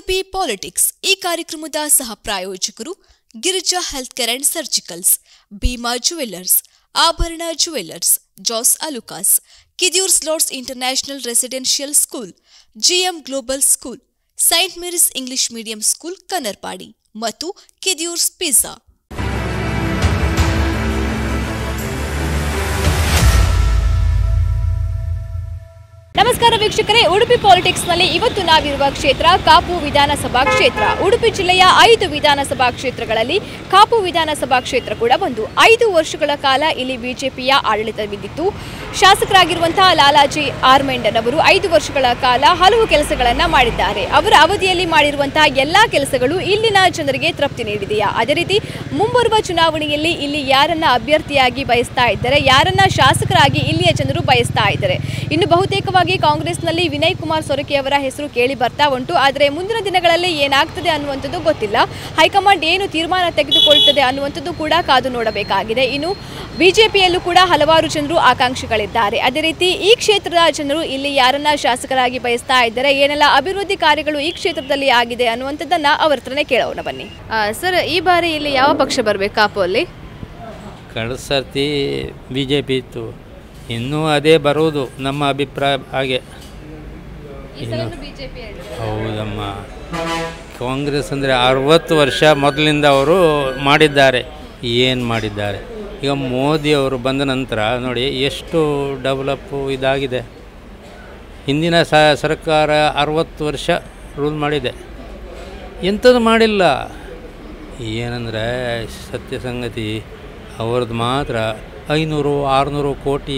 Udupi politics ಈ ಕಾರ್ಯಕ್ರಮದ ಸಹ ಪ್ರಾಯೋಜಕರು Girija health care and surgicals Bhima jewellers ಆಭರಣ jewellers Jos Alukkas Kidiyoor slots international residential school GM global school saint Mary's English medium school Kannarpadi ಮತ್ತು Kidiyoor's pizza ನಮಸ್ಕಾರ ವೀಕ್ಷಕರೇ ಉಡುಪಿ ಪಾಲಿಟಿಕ್ಸ್ ನಲ್ಲಿ ಇವತ್ತು ನಾವಿರುವ ಕ್ಷೇತ್ರ ಕಾಪು ವಿಧಾನಸಭಾ ಕ್ಷೇತ್ರ ಉಡುಪಿ ಜಿಲ್ಲೆಯ ಐದು ವಿಧಾನಸಭಾ ಕ್ಷೇತ್ರಗಳಲ್ಲಿ ಕಾಪು ವಿಧಾನಸಭಾ ಕ್ಷೇತ್ರ ಕೂಡ ಒಂದು ಐದು ವರ್ಷಗಳ ಕಾಲ ಇಲ್ಲಿ ಬಿಜೆಪಿಯ ಆಡಳಿತವಿದ್ದಿತ್ತು ಶಾಸಕರಾಗಿರುವಂತಹ ಲಾಲಾಜಿ ಆರ್ ಮೆಂಡನ್ ಅವರು ಐದು ವರ್ಷಗಳ ಕಾಲ ಹಲವು ಕೆಲಸಗಳನ್ನ ಮಾಡಿದ್ದಾರೆ ಅವರ ಅವಧಿಯಲ್ಲಿ ಮಾಡಿರುವಂತಹ ಎಲ್ಲಾ ಕೆಲಸಗಳು ಇಲ್ಲಿನ ಜನರಿಗೆ ತೃಪ್ತಿ ನೀಡಿದೆಯಾ ಅದೇ ರೀತಿ ಮುಂಬರುವ ಚುನಾವಣೆಯಲ್ಲಿ ಇಲ್ಲಿ ಯಾರನ್ನ ಅಭ್ಯರ್ಥಿಯಾಗಿ ಬಯಸ್ತಾ ಇದ್ದಾರೆ ಯಾರನ್ನ ಶಾಸಕರಾಗಿ ಇಲ್ಲಿಯ ಜನರು ಬಯಸ್ತಾ ಇದ್ದಾರೆ ಇನ್ನು ಬಹುತೇಕವಾಗಿ ಕಾಂಗ್ರೆಸ್ನಲ್ಲಿ ವಿನಯ್ ಕುಮಾರ್ ಸೊರಕೆ ಅವರ ಹೆಸರು ಕೇಳಿ ಬರ್ತಾ ಉಂಟು ಆದರೆ ಮುಂದಿನ ದಿನಗಳಲ್ಲಿ ಏನಾಗ್ತದೆ ಅನ್ನುವಂಥದ್ದು ಗೊತ್ತಿಲ್ಲ ಹೈಕಮಾಂಡ್ ಏನು ತೀರ್ಮಾನ ತೆಗೆದುಕೊಳ್ತದೆ ಅನ್ನುವಂಥದ್ದು ಕೂಡ ಕಾದು ನೋಡಬೇಕಾಗಿದೆ ಇನ್ನು ಬಿಜೆಪಿಯಲ್ಲೂ ಕೂಡ ಹಲವಾರು ಜನರು ಆಕಾಂಕ್ಷಿಗಳಿದ್ದಾರೆ ಅದೇ ರೀತಿ ಈ ಕ್ಷೇತ್ರದ ಜನರು ಇಲ್ಲಿ ಯಾರನ್ನ ಶಾಸಕರಾಗಿ ಬಯಸ್ತಾ ಇದ್ದಾರೆ ಏನೆಲ್ಲ ಅಭಿವೃದ್ಧಿ ಕಾರ್ಯಗಳು ಈ ಕ್ಷೇತ್ರದಲ್ಲಿ ಆಗಿದೆ ಅನ್ನುವಂಥದ್ದನ್ನ ಅವ್ರ ಹತ್ರನೇ ಕೇಳೋಣ ಬನ್ನಿ ಸರ್ ಈ ಬಾರಿ ಇಲ್ಲಿ ಯಾವ ಪಕ್ಷ ಬರಬೇಕು ಕಾಪು ಅಲ್ಲಿ ಕಳೆದ ಸರ್ತಿ ಬಿ ಜೆ ಪಿ ಇತ್ತು ಇನ್ನೂ ಅದೇ ಬರುವುದು ನಮ್ಮ ಅಭಿಪ್ರಾಯ ಹಾಗೆ ಇನ್ನು ಹೌದಮ್ಮ ಕಾಂಗ್ರೆಸ್ ಅಂದರೆ ಅರವತ್ತು ವರ್ಷ ಮೊದಲಿಂದ ಅವರು ಮಾಡಿದ್ದಾರೆ ಏನು ಮಾಡಿದ್ದಾರೆ ಈಗ ಮೋದಿ ಅವರು ಬಂದ ನಂತರ ನೋಡಿ ಎಷ್ಟು ಡೆವಲಪ್ಪು ಇದಾಗಿದೆ ಹಿಂದಿನ ಸ ಸರ್ಕಾರ ಅರವತ್ತು ವರ್ಷ ರೂಲ್ ಮಾಡಿದೆ ಎಂಥದ್ದು ಮಾಡಿಲ್ಲ ಏನಂದರೆ ಸತ್ಯ ಸಂಗತಿ ಅವ್ರದ್ದು ಮಾತ್ರ ಐನೂರು ಆರುನೂರು ಕೋಟಿ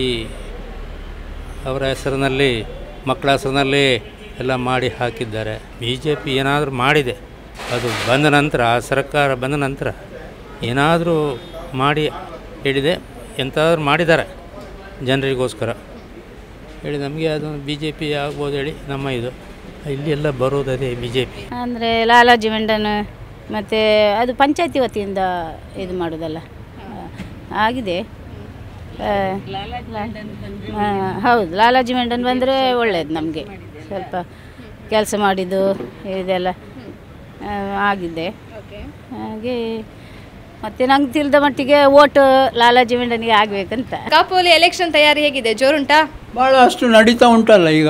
ಅವರ ಹೆಸರಿನಲ್ಲಿ ಮಕ್ಕಳ ಹೆಸರಿನಲ್ಲಿ ಎಲ್ಲ ಮಾಡಿ ಹಾಕಿದ್ದಾರೆ ಬಿ ಜೆ ಪಿ ಏನಾದರೂ ಮಾಡಿದೆ ಅದು ಬಂದ ನಂತರ ಆ ಸರ್ಕಾರ ಬಂದ ನಂತರ ಏನಾದರೂ ಮಾಡಿ ಹೇಳಿದೆ ಎಂಥಾದ್ರೂ ಮಾಡಿದ್ದಾರೆ ಜನರಿಗೋಸ್ಕರ ಹೇಳಿ ನಮಗೆ ಅದು ಬಿ ಜೆ ಪಿ ಆಗ್ಬೋದು ಹೇಳಿ ನಮ್ಮ ಇದು ಇಲ್ಲಿ ಎಲ್ಲ ಬರೋದು ಅದೇ ಬಿ ಜೆ ಪಿ ಅಂದರೆ ಲಾಲಾಜಿ ಮೆಂಡನ್ ಮತ್ತು ಅದು ಪಂಚಾಯತಿ ವತಿಯಿಂದ ಇದು ಮಾಡೋದಲ್ಲ ಆಗಿದೆ ಆ, ಆ, ಹೌದು ಲಾಲಾಜಿ ಮೆಂಡನ್ ಬಂದರೆ ಒಳ್ಳೆಯದು ನಮಗೆ ಸ್ವಲ್ಪ ಕೆಲಸ ಮಾಡಿದ್ದು ಇದೆಲ್ಲ ಆ, ಆಗಿದೆ ಹಾಗೆ ಮತ್ತು ನಂಗೆ ತಿಳಿದ ಮಟ್ಟಿಗೆ ಓಟು ಲಾಲಾಜಿ ಮೆಂಡನ್ಗೆ ಆಗಬೇಕಂತ ಕಾಪು ಅಲ್ಲಿ ಎಲೆಕ್ಷನ್ ತಯಾರಿ ಹೇಗಿದೆ ಜೋರುಂಟಾ ಭಾಳಷ್ಟು ನಡೀತಾ ಉಂಟಲ್ಲ ಈಗ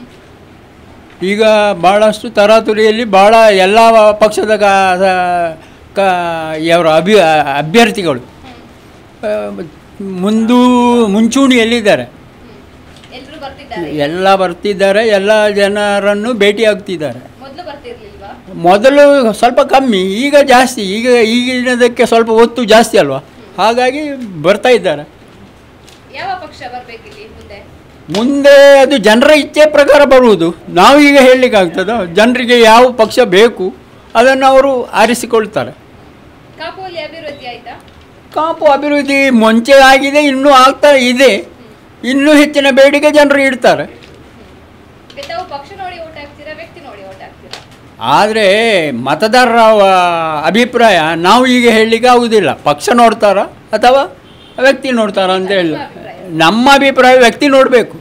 ಈಗ ಭಾಳಷ್ಟು ತರಾತುರಿಯಲ್ಲಿ ಭಾಳ ಎಲ್ಲ ಪಕ್ಷದ ಕ- ಸ- ಕ ಯಾರು ಅಭಿ ಅಭ್ಯರ್ಥಿಗಳು ಆ, ಮುಂದೂ ಮುಂಚೂಣಿಯಲ್ಲಿದ್ದಾರೆ ಎಲ್ಲರೂ ಬರ್ತಿದ್ದಾರೆ ಎಲ್ಲ ಬರ್ತಿದ್ದಾರೆ ಎಲ್ಲ ಜನರನ್ನು ಭೇಟಿಯಾಗ್ತಿದ್ದಾರೆ ಮೊದಲು ಬರ್ತಿರ್ಲಿಲ್ವಾ ಮೊದಲು ಸ್ವಲ್ಪ ಕಮ್ಮಿ ಈಗ ಜಾಸ್ತಿ ಈಗ ಈಗಿನದಕ್ಕೆ ಸ್ವಲ್ಪ ಒತ್ತು ಜಾಸ್ತಿ ಅಲ್ವಾ ಹಾಗಾಗಿ ಬರ್ತಾ ಇದ್ದಾರೆ ಯಾವ ಪಕ್ಷ ಬರ್ಬೇಕಿಲ್ಲಿ ಮುಂದೆ ಮುಂದೆ ಅದು ಜನರ ಇಚ್ಛೆ ಪ್ರಕಾರ ಬರುವುದು ನಾವು ಈಗ ಹೇಳಲಿಕ್ಕಾಗ್ತದ ಜನರಿಗೆ ಯಾವ ಪಕ್ಷ ಬೇಕು ಅದನ್ನು ಅವರು ಆರಿಸಿಕೊಳ್ತಾರೆ ಕಾಪು ಅಲ್ಲಿ ಅಭಿವೃದ್ಧಿ ಆಯ್ತಾ ಕಾಪು ಅಭಿವೃದ್ಧಿ ಮುಂಚೆ ಆಗಿದೆ ಇನ್ನೂ ಆಗ್ತಾ ಇದೆ ಇನ್ನೂ ಹೆಚ್ಚಿನ ಬೇಡಿಕೆ ಜನರು ಇಡ್ತಾರೆ ತಾವು ಪಕ್ಷ ನೋಡಿ ಓಟ್ ಹಾಕ್ತೀರಾ ವ್ಯಕ್ತಿ ನೋಡಿ ಓಟ್ ಹಾಕ್ತೀರಾ ಆದರೆ ಮತದಾರರ ವ- ಅಭಿಪ್ರಾಯ ನಾವು ಈಗ ಹೇಳಲಿಕ್ಕೆ ಆಗುವುದಿಲ್ಲ ಪಕ್ಷ ನೋಡ್ತಾರ ಅಥವಾ ವ್ಯಕ್ತಿ ನೋಡ್ತಾರ ಅಂತ ಹೇಳಿ ನಮ್ಮ ಅಭಿಪ್ರಾಯ ವ್ಯಕ್ತಿ ನೋಡಬೇಕು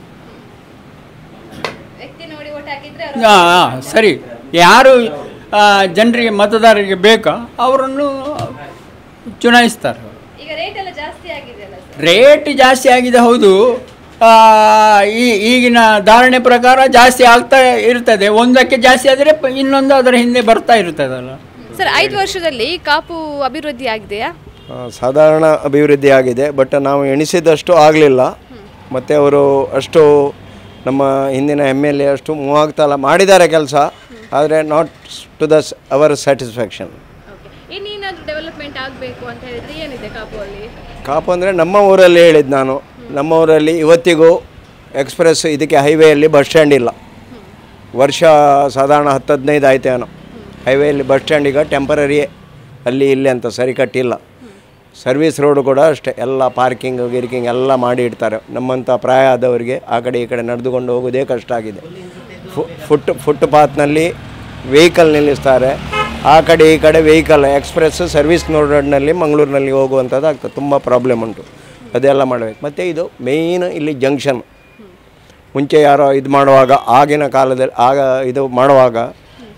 ವ್ಯಕ್ತಿ ನೋಡಿ ಓಟ್ ಹಾಕಿದ್ರೆ ಹಾಂ ಸರಿ ಯಾರು ಆ, ಜನರಿಗೆ ಮತದಾರರಿಗೆ ಬೇಕಾ ಅವರನ್ನು ಚುನಾಯಿಸ್ತಾರೆ ಈಗ ರೇಟ್ ಎಲ್ಲ ಜಾಸ್ತಿ ಆಗಿದೆ ಅಲ್ಲ ಸರ್ ರೇಟ್ ಜಾಸ್ತಿ ಆಗಿದೆ ಹೌದು ಆ, ಈ ಈಗಿನ ಧಾರಣೆ ಪ್ರಕಾರ ಜಾಸ್ತಿ ಆಗ್ತಾ ಇರ್ತದೆ ಒಂದಕ್ಕೆ ಜಾಸ್ತಿ ಆದರೆ ಪ- ಇನ್ನೊಂದು ಅದರ ಹಿಂದೆ ಬರ್ತಾ ಇರ್ತದಲ್ಲ ಸರ್ ಐದು ವರ್ಷದಲ್ಲಿ ಕಾಪು ಅಭಿವೃದ್ಧಿ ಆಗಿದೆಯಾ ಆ, ಸಾಧಾರಣ ಅಭಿವೃದ್ಧಿ ಆಗಿದೆ ಬಟ್ ನಾವು ಎಣಿಸಿದಷ್ಟು ಆಗಲಿಲ್ಲ ಮತ್ತು ಅವರು ಅಷ್ಟು ನಮ್ಮ ಹಿಂದಿನ ಎಮ್ ಎಲ್ ಎ ಅಷ್ಟು ಮೂವ್ ಆಗ್ತಾಯಿಲ್ಲ ಮಾಡಿದ್ದಾರೆ ಕೆಲಸ ಆದರೆ not to the our satisfaction ಇನ್ನೇನಾದ್ರೂ ಡೆವಲಪ್ಮೆಂಟ್ ಆಗಬೇಕು ಅಂತ ಹೇಳಿದ್ರೆ ಏನಿದೆ ಕಾಪು ಅಲ್ಲಿ ಕಾಪು ಅಂದರೆ ನಮ್ಮ ಊರಲ್ಲಿ ಹೇಳಿದ್ದು ನಾನು ನಮ್ಮ ಊರಲ್ಲಿ ಇವತ್ತಿಗೂ ಎಕ್ಸ್ಪ್ರೆಸ್ ಇದಕ್ಕೆ ಹೈವೇಯಲ್ಲಿ ಬಸ್ ಸ್ಟ್ಯಾಂಡ್ ಇಲ್ಲ ವರ್ಷ ಸಾಧಾರಣ ಹತ್ತು ಹದಿನೈದು ಆಯ್ತೇನೋ ಹೈವೇಯಲ್ಲಿ ಬಸ್ ಸ್ಟ್ಯಾಂಡ್ ಈಗ ಟೆಂಪರರಿ ಅಲ್ಲಿ ಇಲ್ಲಿ ಅಂತ ಸರಿ ಕಟ್ಟಿಲ್ಲ ಸರ್ವಿಸ್ ರೋಡು ಕೂಡ ಅಷ್ಟೇ ಎಲ್ಲ ಪಾರ್ಕಿಂಗ್ ಗಿರ್ಕಿಂಗ್ ಎಲ್ಲ ಮಾಡಿ ಇಡ್ತಾರೆ ನಮ್ಮಂಥ ಪ್ರಾಯ ಆದವರಿಗೆ ಆ ಕಡೆ ಈ ಕಡೆ ನಡೆದುಕೊಂಡು ಹೋಗೋದೇ ಕಷ್ಟ ಆಗಿದೆ ಫು- ಫುಟ್ ಫುಟ್ಪಾತ್ನಲ್ಲಿ ವೆಹಿಕಲ್ ನಿಲ್ಲಿಸ್ತಾರೆ ಆ ಕಡೆ ಈ ಕಡೆ ವೆಹಿಕಲ್ ಎಕ್ಸ್ಪ್ರೆಸ್ ಸರ್ವಿಸ್ ರೋಡ್ನಲ್ಲಿ ಮಂಗಳೂರಿನಲ್ಲಿ ಹೋಗುವಂಥದ್ದು ಆಗ್ತದೆ ತುಂಬ ಪ್ರಾಬ್ಲಮ್ ಉಂಟು ಅದೆಲ್ಲ ಮಾಡಬೇಕು ಮತ್ತು ಇದು ಮೇಯ್ನ್ ಇಲ್ಲಿ ಜಂಕ್ಷನ್ ಮುಂಚೆ ಯಾರೋ ಇದು ಮಾಡುವಾಗ ಆಗಿನ ಕಾಲದಲ್ಲಿ ಆಗ ಇದು ಮಾಡುವಾಗ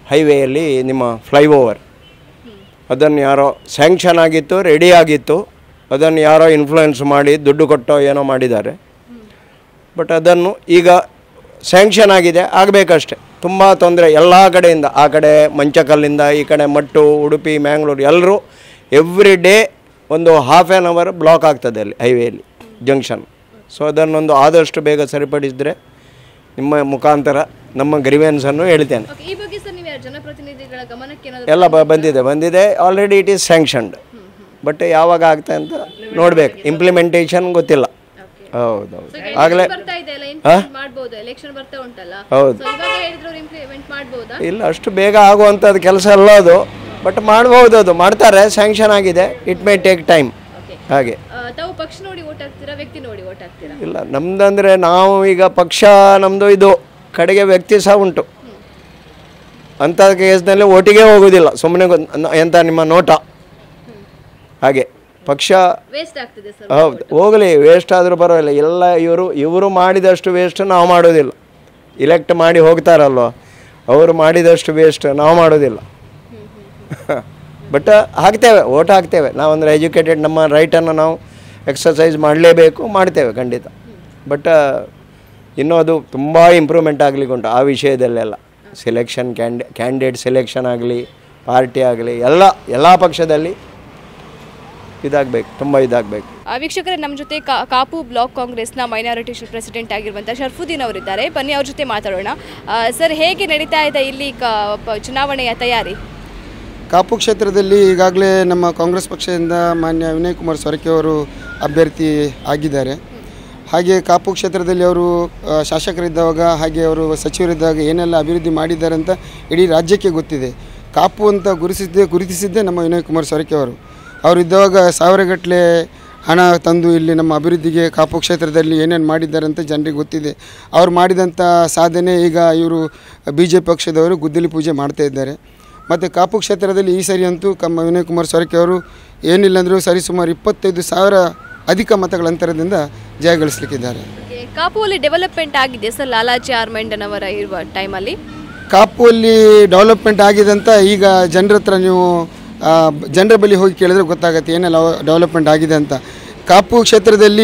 ಹೈವೇಯಲ್ಲಿ ನಿಮ್ಮ ಫ್ಲೈಓವರ್ ಅದನ್ನು ಯಾರೋ ಸ್ಯಾಂಕ್ಷನ್ ಆಗಿತ್ತು ರೆಡಿ ಆಗಿತ್ತು ಅದನ್ನು ಯಾರೋ ಇನ್ಫ್ಲುಯೆನ್ಸ್ ಮಾಡಿ ದುಡ್ಡು ಕೊಟ್ಟೋ ಏನೋ ಮಾಡಿದ್ದಾರೆ ಬಟ್ ಅದನ್ನು ಈಗ ಸ್ಯಾಂಕ್ಷನ್ ಆಗಿದೆ ಆಗಬೇಕಷ್ಟೆ ತುಂಬ ತೊಂದರೆ ಎಲ್ಲ ಕಡೆಯಿಂದ ಆ ಕಡೆ ಮಂಚಕಲ್ಲಿಂದ ಈ ಕಡೆ ಮಟ್ಟು ಉಡುಪಿ ಮ್ಯಾಂಗ್ಳೂರು ಎಲ್ಲರೂ ಎವ್ರಿ ಡೇ ಒಂದು ಹಾಫ್ ಆ್ಯನ್ ಅವರ್ ಬ್ಲಾಕ್ ಆಗ್ತದೆ ಅಲ್ಲಿ ಹೈವೇಲಿ ಜಂಕ್ಷನ್ ಸೊ ಅದನ್ನೊಂದು ಆದಷ್ಟು ಬೇಗ ಸರಿಪಡಿಸಿದ್ರೆ ನಿಮ್ಮ ಮುಖಾಂತರ ನಮ್ಮ ಗ್ರಿವೆನ್ಸನ್ನು ಹೇಳ್ತೇನೆ ಓಕೆ ಈ ಬಗ್ಗೆ ಸರ್ ನೀವು ಯಾರು ಜನಪ್ರತಿನಿಧಿಗಳ ಗಮನಕ್ಕೆ ಏನಾದ್ರು ಎಲ್ಲ ಬ ಬಂದಿದೆ ಬಂದಿದೆ already it is sanctioned but ಯಾವಾಗ ಆಗ್ತಾ ಅಂತ ನೋಡಬೇಕು ಇಂಪ್ಲಿಮೆಂಟೇಷನ್ ಗೊತ್ತಿಲ್ಲ ಹೌದೌದು ಆಗಲೇ ಬರ್ತಾ ಇದೆ ಅಲ್ಲ ಇಂಪ್ಲಿಮೆಂಟ್ ಮಾಡ್ಬೋದು ಎಲೆಕ್ಷನ್ ಬರ್ತಾ ಉಂಟಲ್ಲ ಹೌದು ಸೊ ಇವಾಗ ಹೇಳಿದ್ರು ಇಂಪ್ಲಿಮೆಂಟ್ ಮಾಡ್ಬೋದಾ ಇಲ್ಲ ಅಷ್ಟು ಬೇಗ ಆಗುವಂಥದ್ದು ಕೆಲಸ ಅಲ್ಲ ಅದು ಬಟ್ ಮಾಡ್ಬೋದು ಅದು ಮಾಡ್ತಾರೆ ಸ್ಯಾಂಕ್ಷನ್ ಆಗಿದೆ ಇಟ್ ಮೇ ಟೇಕ್ ಟೈಮ್ ಹಾಗೆ ಆ, ತಾವು ಪಕ್ಷ ನೋಡಿ ಓಟ್ ಹಾಕ್ತೀರಾ ವ್ಯಕ್ತಿ ನೋಡಿ ಓಟ್ ಹಾಕ್ತೀರಾ ಇಲ್ಲ ನಮ್ದಂದರೆ ನಾವು ಈಗ ಪಕ್ಷ ನಮ್ಮದು ಇದು ಕಡೆಗೆ ವ್ಯಕ್ತಿ ಸಹ ಉಂಟು ಅಂಥ ಕೇಸ್ನಲ್ಲಿ ಒಟ್ಟಿಗೆ ಹೋಗೋದಿಲ್ಲ ಸುಮ್ಮನೆ ಎಂಥ ನಿಮ್ಮ ನೋಟ ಹಾಗೆ ಪಕ್ಷ ವೇಸ್ಟ್ ಆಗ್ತದೆ ಸರ್ ಹೌದು ಹೋಗಲಿ ವೇಸ್ಟ್ ಆದರೂ ಪರವಾಗಿಲ್ಲ ಎಲ್ಲ ಇವರು ಇವರು ಮಾಡಿದಷ್ಟು ವೇಸ್ಟ್ ನಾವು ಮಾಡೋದಿಲ್ಲ ಇಲೆಕ್ಟ್ ಮಾಡಿ ಹೋಗ್ತಾರಲ್ವ ಅವರು ಮಾಡಿದಷ್ಟು ವೇಸ್ಟ್ ನಾವು ಮಾಡೋದಿಲ್ಲ ಬಟ್ ಹಾಕ್ತೇವೆ ಓಟ್ ಹಾಕ್ತೇವೆ ನಾವಂದರೆ ಎಜುಕೇಟೆಡ್ ನಮ್ಮ ರೈಟನ್ನು ನಾವು ಎಕ್ಸಸೈಸ್ ಮಾಡಲೇಬೇಕು ಮಾಡ್ತೇವೆ ಖಂಡಿತ ಬಟ್ ಇನ್ನೂ ಅದು ತುಂಬ ಇಂಪ್ರೂವ್ಮೆಂಟ್ ಆಗಲಿಕ್ಕೆ ಉಂಟು ಆ ವಿಷಯದಲ್ಲೆಲ್ಲ ಸೆಲೆಕ್ಷನ್ ಕ್ಯಾಂಡಿ ಕ್ಯಾಂಡಿಡೇಟ್ ಸೆಲೆಕ್ಷನ್ ಆಗಲಿ ಪಾರ್ಟಿ ಆಗಲಿ ಎಲ್ಲ ಎಲ್ಲ ಪಕ್ಷದಲ್ಲಿ ಇದಾಗಬೇಕು ತುಂಬ ಇದಾಗಬೇಕು ಆ, ವೀಕ್ಷಕರೇ ನಮ್ಮ ಜೊತೆ ಕಾ- ಕಾಪು ಬ್ಲಾಕ್ ಕಾಂಗ್ರೆಸ್ನ ಮೈನಾರಿಟಿ ಪ್ರೆಸಿಡೆಂಟ್ ಆಗಿರುವಂಥ ಶರ್ಫುದ್ದೀನ್ ಅವರಿದ್ದಾರೆ ಬನ್ನಿ ಅವ್ರ ಜೊತೆ ಮಾತಾಡೋಣ ಆ, ಸರ್ ಹೇಗೆ ನಡೀತಾ ಇದೆ ಇಲ್ಲಿ ಕ ಪ- ಚುನಾವಣೆಯ ತಯಾರಿ ಕಾಪು ಕ್ಷೇತ್ರದಲ್ಲಿ ಈಗಾಗಲೇ ನಮ್ಮ ಕಾಂಗ್ರೆಸ್ ಪಕ್ಷದಿಂದ ಮಾನ್ಯ ವಿನಯ್ ಕುಮಾರ್ ಸೊರಕೆ ಅವರು ಅಭ್ಯರ್ಥಿ ಆಗಿದ್ದಾರೆ ಹಾಗೆ ಕಾಪು ಕ್ಷೇತ್ರದಲ್ಲಿ ಅವರು ಆ, ಶಾಸಕರಿದ್ದಾಗ ಹಾಗೆ ಅವರು ಸಚಿವರಿದ್ದಾಗ ಏನೆಲ್ಲ ಅಭಿವೃದ್ಧಿ ಮಾಡಿದ್ದಾರೆ ಅಂತ ಇಡೀ ರಾಜ್ಯಕ್ಕೆ ಗೊತ್ತಿದೆ ಕಾಪು ಅಂತ ಗುರುತಿಸಿದ್ದೇ ಗುರುತಿಸಿದ್ದೇ ನಮ್ಮ ವಿನಯ್ ಕುಮಾರ್ ಸೊರಕೆ ಅವರು ಅವರು ಇದ್ದಾಗ ಸಾವಿರಗಟ್ಟಲೆ ಹಣ ತಂದು ಇಲ್ಲಿ ನಮ್ಮ ಅಭಿವೃದ್ಧಿಗೆ ಕಾಪು ಕ್ಷೇತ್ರದಲ್ಲಿ ಏನೇನು ಮಾಡಿದ್ದಾರೆ ಅಂತ ಜನರಿಗೆ ಗೊತ್ತಿದೆ ಅವ್ರು ಮಾಡಿದಂಥ ಸಾಧನೆ ಈಗ ಇವರು ಬಿ ಜೆ ಪಿ ಪಕ್ಷದವರು ಗುದ್ದಲಿ ಪೂಜೆ ಮಾಡ್ತಾ ಇದ್ದಾರೆ ಮತ್ತು ಕಾಪು ಕ್ಷೇತ್ರದಲ್ಲಿ ಈ ಸರಿ ಅಂತೂ ಕಮ್ಮ ವಿನಯ್ ಕುಮಾರ್ ಸೊರಕೆ ಅವರು ಏನಿಲ್ಲ ಅಂದರೂ ಸರಿಸುಮಾರು ಇಪ್ಪತ್ತೈದು ಸಾವಿರ ಅಧಿಕ ಮತಗಳ ಅಂತರದಿಂದ ಜಯಗಳಿಸಲಿಕ್ಕಿದ್ದಾರೆ ಕಾಪುವಲ್ಲಿ ಡೆವಲಪ್ಮೆಂಟ್ ಆಗಿದೆ ಸರ್ ಲಾಲಾಜಿ ಆರ್ ಮೆಂಡನ್ ಅವರ ಇರುವ ಟೈಮಲ್ಲಿ ಕಾಪುವಲ್ಲಿ ಡೆವಲಪ್ಮೆಂಟ್ ಆಗಿದೆ ಅಂತ ಈಗ ಜನರ ಹತ್ರ ನೀವು ಜನರ ಬಳಿ ಹೋಗಿ ಕೇಳಿದ್ರೆ ಗೊತ್ತಾಗುತ್ತೆ ಏನೆಲ್ಲ ಡೆವಲಪ್ಮೆಂಟ್ ಆಗಿದೆ ಅಂತ ಕಾಪು ಕ್ಷೇತ್ರದಲ್ಲಿ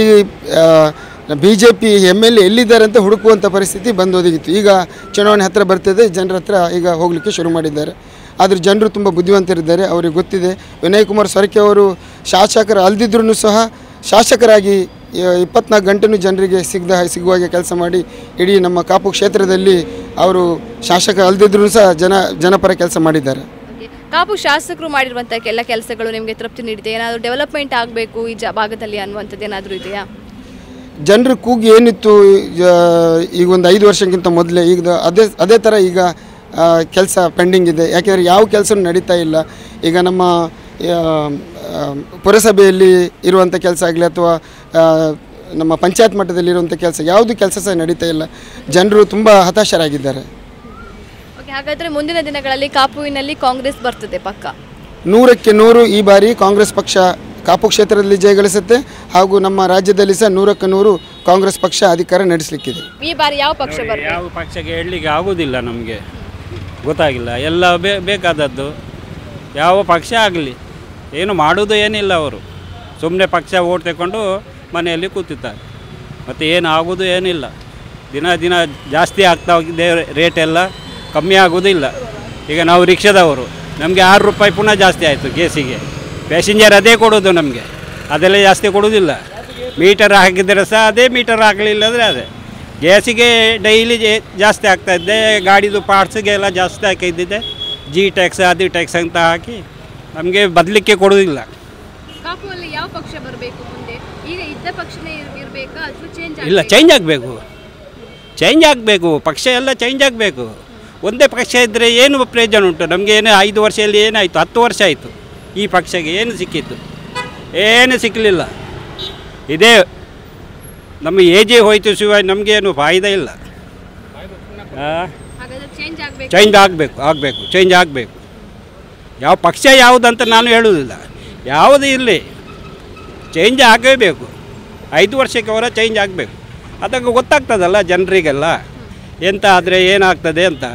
B J P M L A ಎಲ್ಲಿದ್ದಾರೆ ಅಂತ ಹುಡುಕುವಂಥ ಪರಿಸ್ಥಿತಿ ಬಂದು ಒದಗಿತ್ತು ಈಗ ಚುನಾವಣೆ ಹತ್ತಿರ ಬರ್ತಿದೆ ಜನರ ಹತ್ರ ಈಗ ಹೋಗಲಿಕ್ಕೆ ಶುರು ಮಾಡಿದ್ದಾರೆ ಆದರೆ ಜನರು ತುಂಬ ಬುದ್ಧಿವಂತರಿದ್ದಾರೆ ಅವರಿಗೆ ಗೊತ್ತಿದೆ ವಿನಯ್ ಕುಮಾರ್ ಸೊರಕೆ ಅವರು ಶಾಸಕರು ಅಲ್ದಿದ್ರೂ ಸಹ ಶಾಸಕರಾಗಿ ಇಪ್ಪತ್ನಾಲ್ಕು ಗಂಟೆನೂ ಜನರಿಗೆ ಸಿಗದ ಸಿಗುವಾಗೆ ಕೆಲಸ ಮಾಡಿ ಇಡೀ ನಮ್ಮ ಕಾಪು ಕ್ಷೇತ್ರದಲ್ಲಿ ಅವರು ಶಾಸಕ ಅಲ್ದಿದ್ರೂ ಸಹ ಜನ ಜನಪರ ಕೆಲಸ ಮಾಡಿದ್ದಾರೆ ಕಾಪು ಶಾಸಕರು ಮಾಡಿರುವಂಥ ಎಲ್ಲ ಕೆಲಸಗಳು ನಿಮಗೆ ತೃಪ್ತಿ ನೀಡಿದೆ ಏನಾದರೂ ಡೆವಲಪ್ಮೆಂಟ್ ಆಗಬೇಕು ಈ ಜ ಭಾಗದಲ್ಲಿ ಅನ್ನುವಂಥದ್ದು ಏನಾದರೂ ಇದೆಯಾ ಜನರ ಕೂಗು ಏನಿತ್ತು ಜ- ಈಗ ಒಂದು ಐದು ವರ್ಷಕ್ಕಿಂತ ಮೊದಲೇ ಈಗ ಅದೇ ಅದೇ ಥರ ಈಗ ಕೆಲಸ ಪೆಂಡಿಂಗ್ ಇದೆ ಯಾಕೆಂದರೆ ಯಾವ ಕೆಲಸ ನಡೀತಾ ಇಲ್ಲ ಈಗ ನಮ್ಮ ಆ, ಆ, ಪುರಸಭೆಯಲ್ಲಿ ಇರುವಂಥ ಕೆಲಸ ಆಗಲಿ ಅಥವಾ ಆ, ನಮ್ಮ ಪಂಚಾಯತ್ ಮಟ್ಟದಲ್ಲಿರುವಂಥ ಕೆಲಸ ಯಾವುದು ಕೆಲಸ ಸಹ ನಡೀತಾ ಇಲ್ಲ ಜನರು ತುಂಬ ಹತಾಶರಾಗಿದ್ದಾರೆ ಓಕೆ ಹಾಗಾದರೆ ಮುಂದಿನ ದಿನಗಳಲ್ಲಿ ಕಾಪುವಿನಲ್ಲಿ ಕಾಂಗ್ರೆಸ್ ಬರ್ತದೆ ಪಕ್ಕ ನೂರಕ್ಕೆ ನೂರು ಈ ಬಾರಿ ಕಾಂಗ್ರೆಸ್ ಪಕ್ಷ ಕಾಪು ಕ್ಷೇತ್ರದಲ್ಲಿ ಜಯಗಳಿಸುತ್ತೆ ಹಾಗೂ ನಮ್ಮ ರಾಜ್ಯದಲ್ಲಿ ಸಹ ನೂರಕ್ಕೆ ನೂರು ಕಾಂಗ್ರೆಸ್ ಪಕ್ಷ ಅಧಿಕಾರ ನಡೆಸಲಿಕ್ಕಿದೆ ಈ ಬಾರಿ ಯಾವ ಪಕ್ಷ ಬರ್ತದೆ ಯಾವ ಪಕ್ಷಕ್ಕೆ ಹೇಳಲಿಕ್ಕೆ ಆಗೋದಿಲ್ಲ ನಮಗೆ ಗೊತ್ತಾಗಿಲ್ಲ ಎಲ್ಲ ಬೇ ಬೇಕಾದದ್ದು ಯಾವ ಪಕ್ಷ ಆಗಲಿ ಏನು ಮಾಡೋದು ಏನಿಲ್ಲ ಅವರು ಸುಮ್ಮನೆ ಪಕ್ಷ ಓಟ್ ತಗೊಂಡು ಮನೆಯಲ್ಲಿ ಕೂತಿದ್ದಾರೆ ಮತ್ತು ಏನು ಆಗೋದು ಏನಿಲ್ಲ ದಿನ ದಿನ ಜಾಸ್ತಿ ಆಗ್ತಾ ಹೋಗಿದೆ ರೇಟ್ ಎಲ್ಲ ಕಮ್ಮಿ ಆಗೋದಿಲ್ಲ ಈಗ ನಾವು ರಿಕ್ಷಾದವರು ನಮಗೆ ಆರು ರೂಪಾಯಿ ಪುನಃ ಜಾಸ್ತಿ ಆಯಿತು ಗ್ಯಾಸಿಗೆ ಪ್ಯಾಸೆಂಜರ್ ಅದೇ ಕೊಡೋದು ನಮಗೆ ಅದೆಲ್ಲ ಜಾಸ್ತಿ ಕೊಡೋದಿಲ್ಲ ಮೀಟರ್ ಹಾಕಿದರೆ ಸಹ ಅದೇ ಮೀಟರ್ ಹಾಕಲಿಲ್ಲ ಅಂದರೆ ಅದೇ ಗ್ಯಾಸಿಗೆ ಡೈಲಿ ಜಾಸ್ತಿ ಆಗ್ತಾ ಇದ್ದೆ ಗಾಡಿದು ಪಾರ್ಟ್ಸಿಗೆ ಎಲ್ಲ ಜಾಸ್ತಿ ಹಾಕಿದ್ದಿದೆ ಜಿ ಟ್ಯಾಕ್ಸ್ ಅದು ಟ್ಯಾಕ್ಸ್ ಅಂತ ಹಾಕಿ ನಮಗೆ ಬದಲಿಕ್ಕೆ ಕೊಡೋದಿಲ್ಲ ಕಾಪುವಲ್ಲಿ ಯಾವ ಪಕ್ಷ ಬರಬೇಕು ಮುಂದೆ ಈಗ ಇದ್ದ ಪಕ್ಷನೇ ಇರಬೇಕಾ ಅಥವಾ ಚೇಂಜ್ ಇಲ್ಲ ಚೇಂಜ್ ಆಗಬೇಕು ಚೇಂಜ್ ಆಗಬೇಕು ಪಕ್ಷ ಎಲ್ಲ ಚೇಂಜ್ ಆಗಬೇಕು ಒಂದೇ ಪಕ್ಷ ಇದ್ದರೆ ಏನು ಪ್ರಯೋಜನ ಉಂಟು ನಮಗೆ ಏನು ಐದು ವರ್ಷದಲ್ಲಿ ಏನಾಯಿತು ಹತ್ತು ವರ್ಷ ಆಯಿತು ಈ ಪಕ್ಷಕ್ಕೆ ಏನು ಸಿಕ್ಕಿತ್ತು ಏನು ಸಿಕ್ಕಲಿಲ್ಲ ಇದೇ ನಮ್ಮ ಏಜೆ ಹೋಯ್ತು ಶಿವ ನಮಗೇನು ಫಾಯ್ದೆ ಇಲ್ಲ ಹಾಗಾದ್ರೆ ಚೇಂಜ್ ಆಗಬೇಕು ಚೇಂಜ್ ಆಗಬೇಕು ಆಗಬೇಕು ಚೇಂಜ್ ಆಗಬೇಕು ಯಾವ ಪಕ್ಷ ಯಾವುದಂತ ನಾನು ಹೇಳುವುದಿಲ್ಲ ಯಾವುದು ಇರಲಿ ಚೇಂಜ್ ಆಗಲೇಬೇಕು ಐದು ವರ್ಷಕ್ಕೆ ಅವರ ಚೇಂಜ್ ಆಗಬೇಕು ಅದಕ್ಕೆ ಗೊತ್ತಾಗ್ತದಲ್ಲ ಜನರಿಗೆಲ್ಲ ಎಂತ ಆದರೆ ಏನಾಗ್ತದೆ ಅಂತ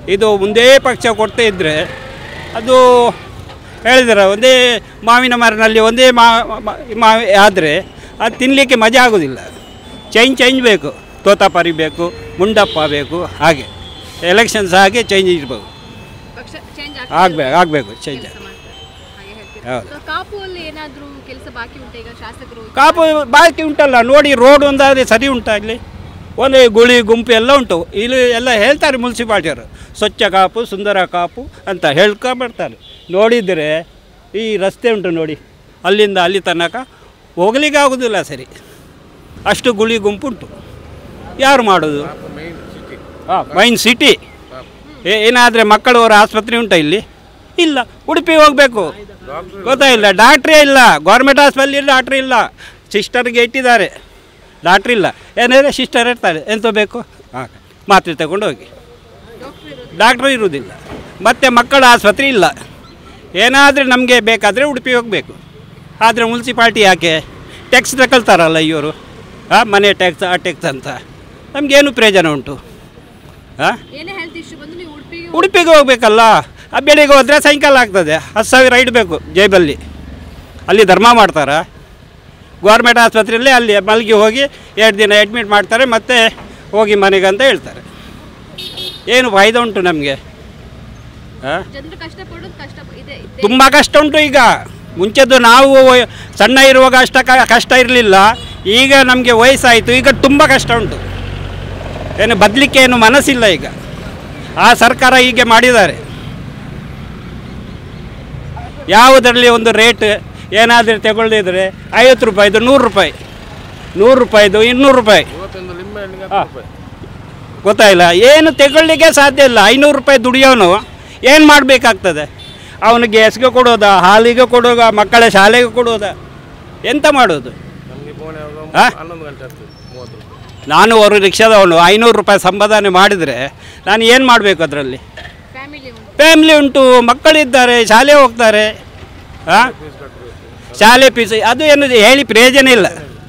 ಇದು ಒಂದೇ ಪಕ್ಷ ಕೊಡ್ತಾ ಇದ್ದರೆ ಅದು ಹೇಳಿದಾರೆ ಒಂದೇ ಮಾವಿನ ಮರನಲ್ಲಿ ಒಂದೇ ಮಾ ಮಾ- ಮಾವಿ ಆದರೆ ಅದು ತಿನ್ನಲಿಕ್ಕೆ ಮಜಾ ಆಗೋದಿಲ್ಲ ಚೇಂಜ್ ಚೇಂಜ್ ಬೇಕು ತೋತಾಪರಿ ಬೇಕು ಮುಂಡಪ್ಪ ಬೇಕು ಹಾಗೆ ಎಲೆಕ್ಷನ್ಸ್ ಹಾಗೆ ಚೇಂಜ್ ಇರ್ಬೇಕು ಪಕ್ಷ ಚೇಂಜ್ ಆಗಬೇಕು ಆಗಬೇಕು ಚೇಂಜ್ ಹೌದು ಕಾಪು ಅಲ್ಲಿ ಏನಾದ್ರೂ ಕೆಲಸ ಬಾಕಿ ಉಂಟಾ ಈಗ ಶಾಸಕರು ಕಾಪು ಬಾಕಿ ಉಂಟಲ್ಲ ನೋಡಿ ರೋಡ್ ಒಂದಾದರೆ ಸರಿ ಉಂಟಾ ಇಲ್ಲಿ ಒಂದು ಗುಳಿ ಗುಂಪು ಎಲ್ಲ ಉಂಟು ಇಲ್ಲಿ ಎಲ್ಲ ಹೇಳ್ತಾರೆ ಮುನ್ಸಿಪಾಲ್ಟಿಯವರು ಸ್ವಚ್ಛ ಕಾಪು ಸುಂದರ ಕಾಪು ಅಂತ ಹೇಳ್ಕೊಂಬರ್ತಾರೆ ನೋಡಿದರೆ ಈ ರಸ್ತೆ ಉಂಟು ನೋಡಿ ಅಲ್ಲಿಂದ ಅಲ್ಲಿ ತನಕ ಹೋಗ್ಲಿಕ್ಕೆ ಆಗೋದಿಲ್ಲ ಸರಿ ಅಷ್ಟು ಗುಳಿ ಗುಂಪು ಉಂಟು ಯಾರು ಮಾಡೋದು ಹಾಂ ಮೈನ್ ಸಿಟಿ ಏನಾದರೆ ಮಕ್ಕಳವರ ಆಸ್ಪತ್ರೆ ಉಂಟಾ ಇಲ್ಲಿ ಇಲ್ಲ ಉಡುಪಿ ಹೋಗಬೇಕು ಗೊತ್ತಾಯಿಲ್ಲ ಡಾಕ್ಟ್ರೇ ಇಲ್ಲ ಗೌರ್ಮೆಂಟ್ ಹಾಸ್ಪಿಟಲ್ ಡಾಕ್ಟ್ರ್ ಇಲ್ಲ ಸಿಸ್ಟರ್ಗೆ ಇಟ್ಟಿದ್ದಾರೆ ಡಾಕ್ಟ್ರ್ ಇಲ್ಲ ಏನಾದರೆ ಸಿಸ್ಟರ್ ಇರ್ತಾರೆ ಎಂತ ಬೇಕು ಹಾಂ ಮಾತ್ರೆ ತಗೊಂಡು ಹೋಗಿ ಡಾಕ್ಟ್ರು ಇರುವುದಿಲ್ಲ ಮತ್ತು ಮಕ್ಕಳ ಆಸ್ಪತ್ರೆ ಇಲ್ಲ ಏನಾದರೂ ನಮಗೆ ಬೇಕಾದರೆ ಉಡುಪಿ ಹೋಗಬೇಕು ಆದರೆ ಮುನ್ಸಿಪಾಲ್ಟಿ ಯಾಕೆ ಟ್ಯಾಕ್ಸ್ ತಗೊಳ್ತಾರಲ್ಲ ಇವರು ಹಾಂ ಮನೆ ಟ್ಯಾಕ್ಸ್ ಆ ಟ್ಯಾಕ್ಸ್ ಅಂತ ನಮಗೇನು ಪ್ರಯೋಜನ ಉಂಟು ಹಾಂ ಏನೇ ಹೆಲ್ತ್ ಇಶ್ಯೂ ಬಂದು ನೀವು ಉಡುಪಿಗೆ ಉಡುಪಿಗೆ ಹೋಗ್ಬೇಕಲ್ಲ ಆ ಬೆಳಿಗ್ಗೆ ಹೋದರೆ ಸಾಯಂಕಾಲ ಆಗ್ತದೆ ಹತ್ತು ಸಾವಿರ ಇಡಬೇಕು ಜೇಬಲ್ಲಿ ಅಲ್ಲಿ ಧರ್ಮ ಮಾಡ್ತಾರಾ ಗೌರ್ಮೆಂಟ್ ಆಸ್ಪತ್ರೆಯಲ್ಲಿ ಅಲ್ಲಿ ಮಲಗಿ ಹೋಗಿ ಎರಡು ದಿನ ಅಡ್ಮಿಟ್ ಮಾಡ್ತಾರೆ ಮತ್ತೆ ಹೋಗಿ ಮನೆಗೆ ಅಂತ ಹೇಳ್ತಾರೆ ಏನು ಫಾಯ್ದೆ ಉಂಟು ನಮಗೆ ಹಾಂ ಜನರು ಕಷ್ಟಪಡೋದು ಕಷ್ಟ ಇದೆ ಇದೆ. ತುಂಬ ಕಷ್ಟ ಉಂಟು ಈಗ ಮುಂಚೆದ್ದು ನಾವು ಸಣ್ಣ ಇರುವಾಗ ಅಷ್ಟ ಕ- ಕಷ್ಟ ಇರಲಿಲ್ಲ ಈಗ ನಮಗೆ ವಯಸ್ಸಾಯಿತು ಈಗ ತುಂಬ ಕಷ್ಟ ಉಂಟು ಏನು ಬದಲಿಕ್ಕೆ ಏನು ಮನಸ್ಸಿಲ್ಲ ಈಗ ಆ ಸರ್ಕಾರ ಹೀಗೆ ಮಾಡಿದ್ದಾರೆ ಯಾವುದರಲ್ಲಿ ಒಂದು ರೇಟ್ ಏನಾದರೂ ತಗೊಳ್ದಿದ್ರೆ ಐವತ್ತು ರೂಪಾಯಿದು ನೂರು ರೂಪಾಯಿ ನೂರು ರೂಪಾಯಿದು ಇನ್ನೂರು ರೂಪಾಯಿ ಹಾ. ಗೊತ್ತಾಯಿಲ್ಲ ಏನು ತಗೊಳ್ಳಿಕ್ಕೆ ಸಾಧ್ಯ ಇಲ್ಲ ಐನೂರು ರೂಪಾಯಿ ದುಡಿಯೋನು ಏನು ಮಾಡಬೇಕಾಗ್ತದೆ ಅವನು ಗ್ಯಾಸ್ಗೆ ಕೊಡೋದಾ ಹಾಲಿಗೆ ಕೊಡೋದಾ ಮಕ್ಕಳ ಶಾಲೆಗೆ ಕೊಡೋದಾ ಎಂತ ಮಾಡೋದು ಆ? ನಾನು ಅವರು ರಿಕ್ಷಾದವನು ಐನೂರು ರೂಪಾಯಿ ಸಂಪಾದನೆ ಮಾಡಿದರೆ ನಾನು ಏನು ಮಾಡಬೇಕು ಅದರಲ್ಲಿ ಫ್ಯಾಮಿಲಿ ಉಂಟು ಫ್ಯಾಮಿಲಿ ಉಂಟು ಮಕ್ಕಳಿದ್ದಾರೆ ಶಾಲೆ ಹೋಗ್ತಾರೆ ಆ? ಶಾಲೆ ಫೀಸ್ ಅದು ಏನು ಹೇಳಿ ಪ್ರಯೋಜನ ಇಲ್ಲ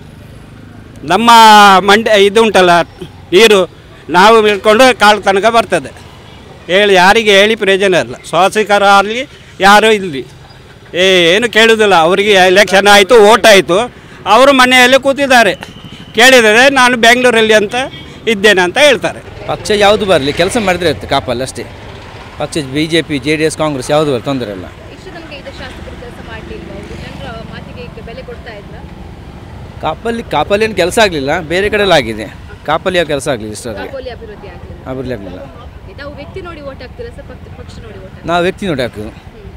ನಮ್ಮ ಮಂಡ್ಯ ಇದು ಉಂಟಲ್ಲ ನೀರು ನಾವು ಇಟ್ಕೊಂಡು ಕಾಳು ತನಕ ಬರ್ತದೆ ಹೇಳಿ ಯಾರಿಗೆ ಹೇಳಿ ಪ್ರಯೋಜನ ಇಲ್ಲ ಶಾಸಕರ ಆಗಲಿ ಯಾರೂ ಇಲ್ಲಿ ಏನು ಕೇಳುವುದಿಲ್ಲ ಅವರಿಗೆ ಎಲೆಕ್ಷನ್ ಆಯಿತು ಓಟ್ ಆಯಿತು ಅವರು ಮನೆಯಲ್ಲಿ ಕೂತಿದ್ದಾರೆ ಕೇಳಿದರೆ ನಾನು ಬೆಂಗಳೂರಲ್ಲಿ ಅಂತ ಇದ್ದೇನೆ ಅಂತ ಹೇಳ್ತಾರೆ ಪಕ್ಷ ಯಾವುದು ಬರಲಿ ಕೆಲಸ ಮಾಡಿದ್ರೆ ಇರುತ್ತೆ ಕಾಪಲ್ಲಿ ಅಷ್ಟೇ ಪಕ್ಷ B J P J D S Congress ಯಾವುದು ಬರಲಿ ತೊಂದರೆ ಇಲ್ಲ ಇಷ್ಟು ತನಕ ಇದ್ದ ಶಾಸಕರು ಕೆಲಸ ಮಾಡಲಿಲ್ವಾ ಅವರು ಜನರ ಮಾತಿಗೆ ಈಗ ಬೆಲೆ ಕೊಡ್ತಾ ಇದ್ರ ಕಾಪಲ್ಲಿ ಕಾಪಲ್ಲಿ ಏನು ಕೆಲಸ ಆಗಲಿಲ್ಲ ಬೇರೆ ಕಡೆಯಲ್ಲಿ ಆಗಿದೆ ಕಾಪಲ್ಲಿ ಯಾವ ಕೆಲಸ ಆಗಲಿಲ್ಲ ಇಷ್ಟರಲ್ಲಿ ಕಾಪೋಲಿ ಅಭಿವೃದ್ಧಿ ಆಗಲಿಲ್ಲ ಅಭಿವೃದ್ಧಿ ಆಗಲಿಲ್ಲ ನಾವು ವ್ಯಕ್ತಿ ನೋಡಿ ಓಟ್ ಹಾಕ್ತೀರಾ ಸರ್ ಪಕ್ಷ ಪಕ್ಷ ನೋಡಿ ಓಟ್ ಹಾಕ್ತೀರಾ ನಾವು ವ್ಯಕ್ತಿ ನೋಡಿ ಹಾಕೋದು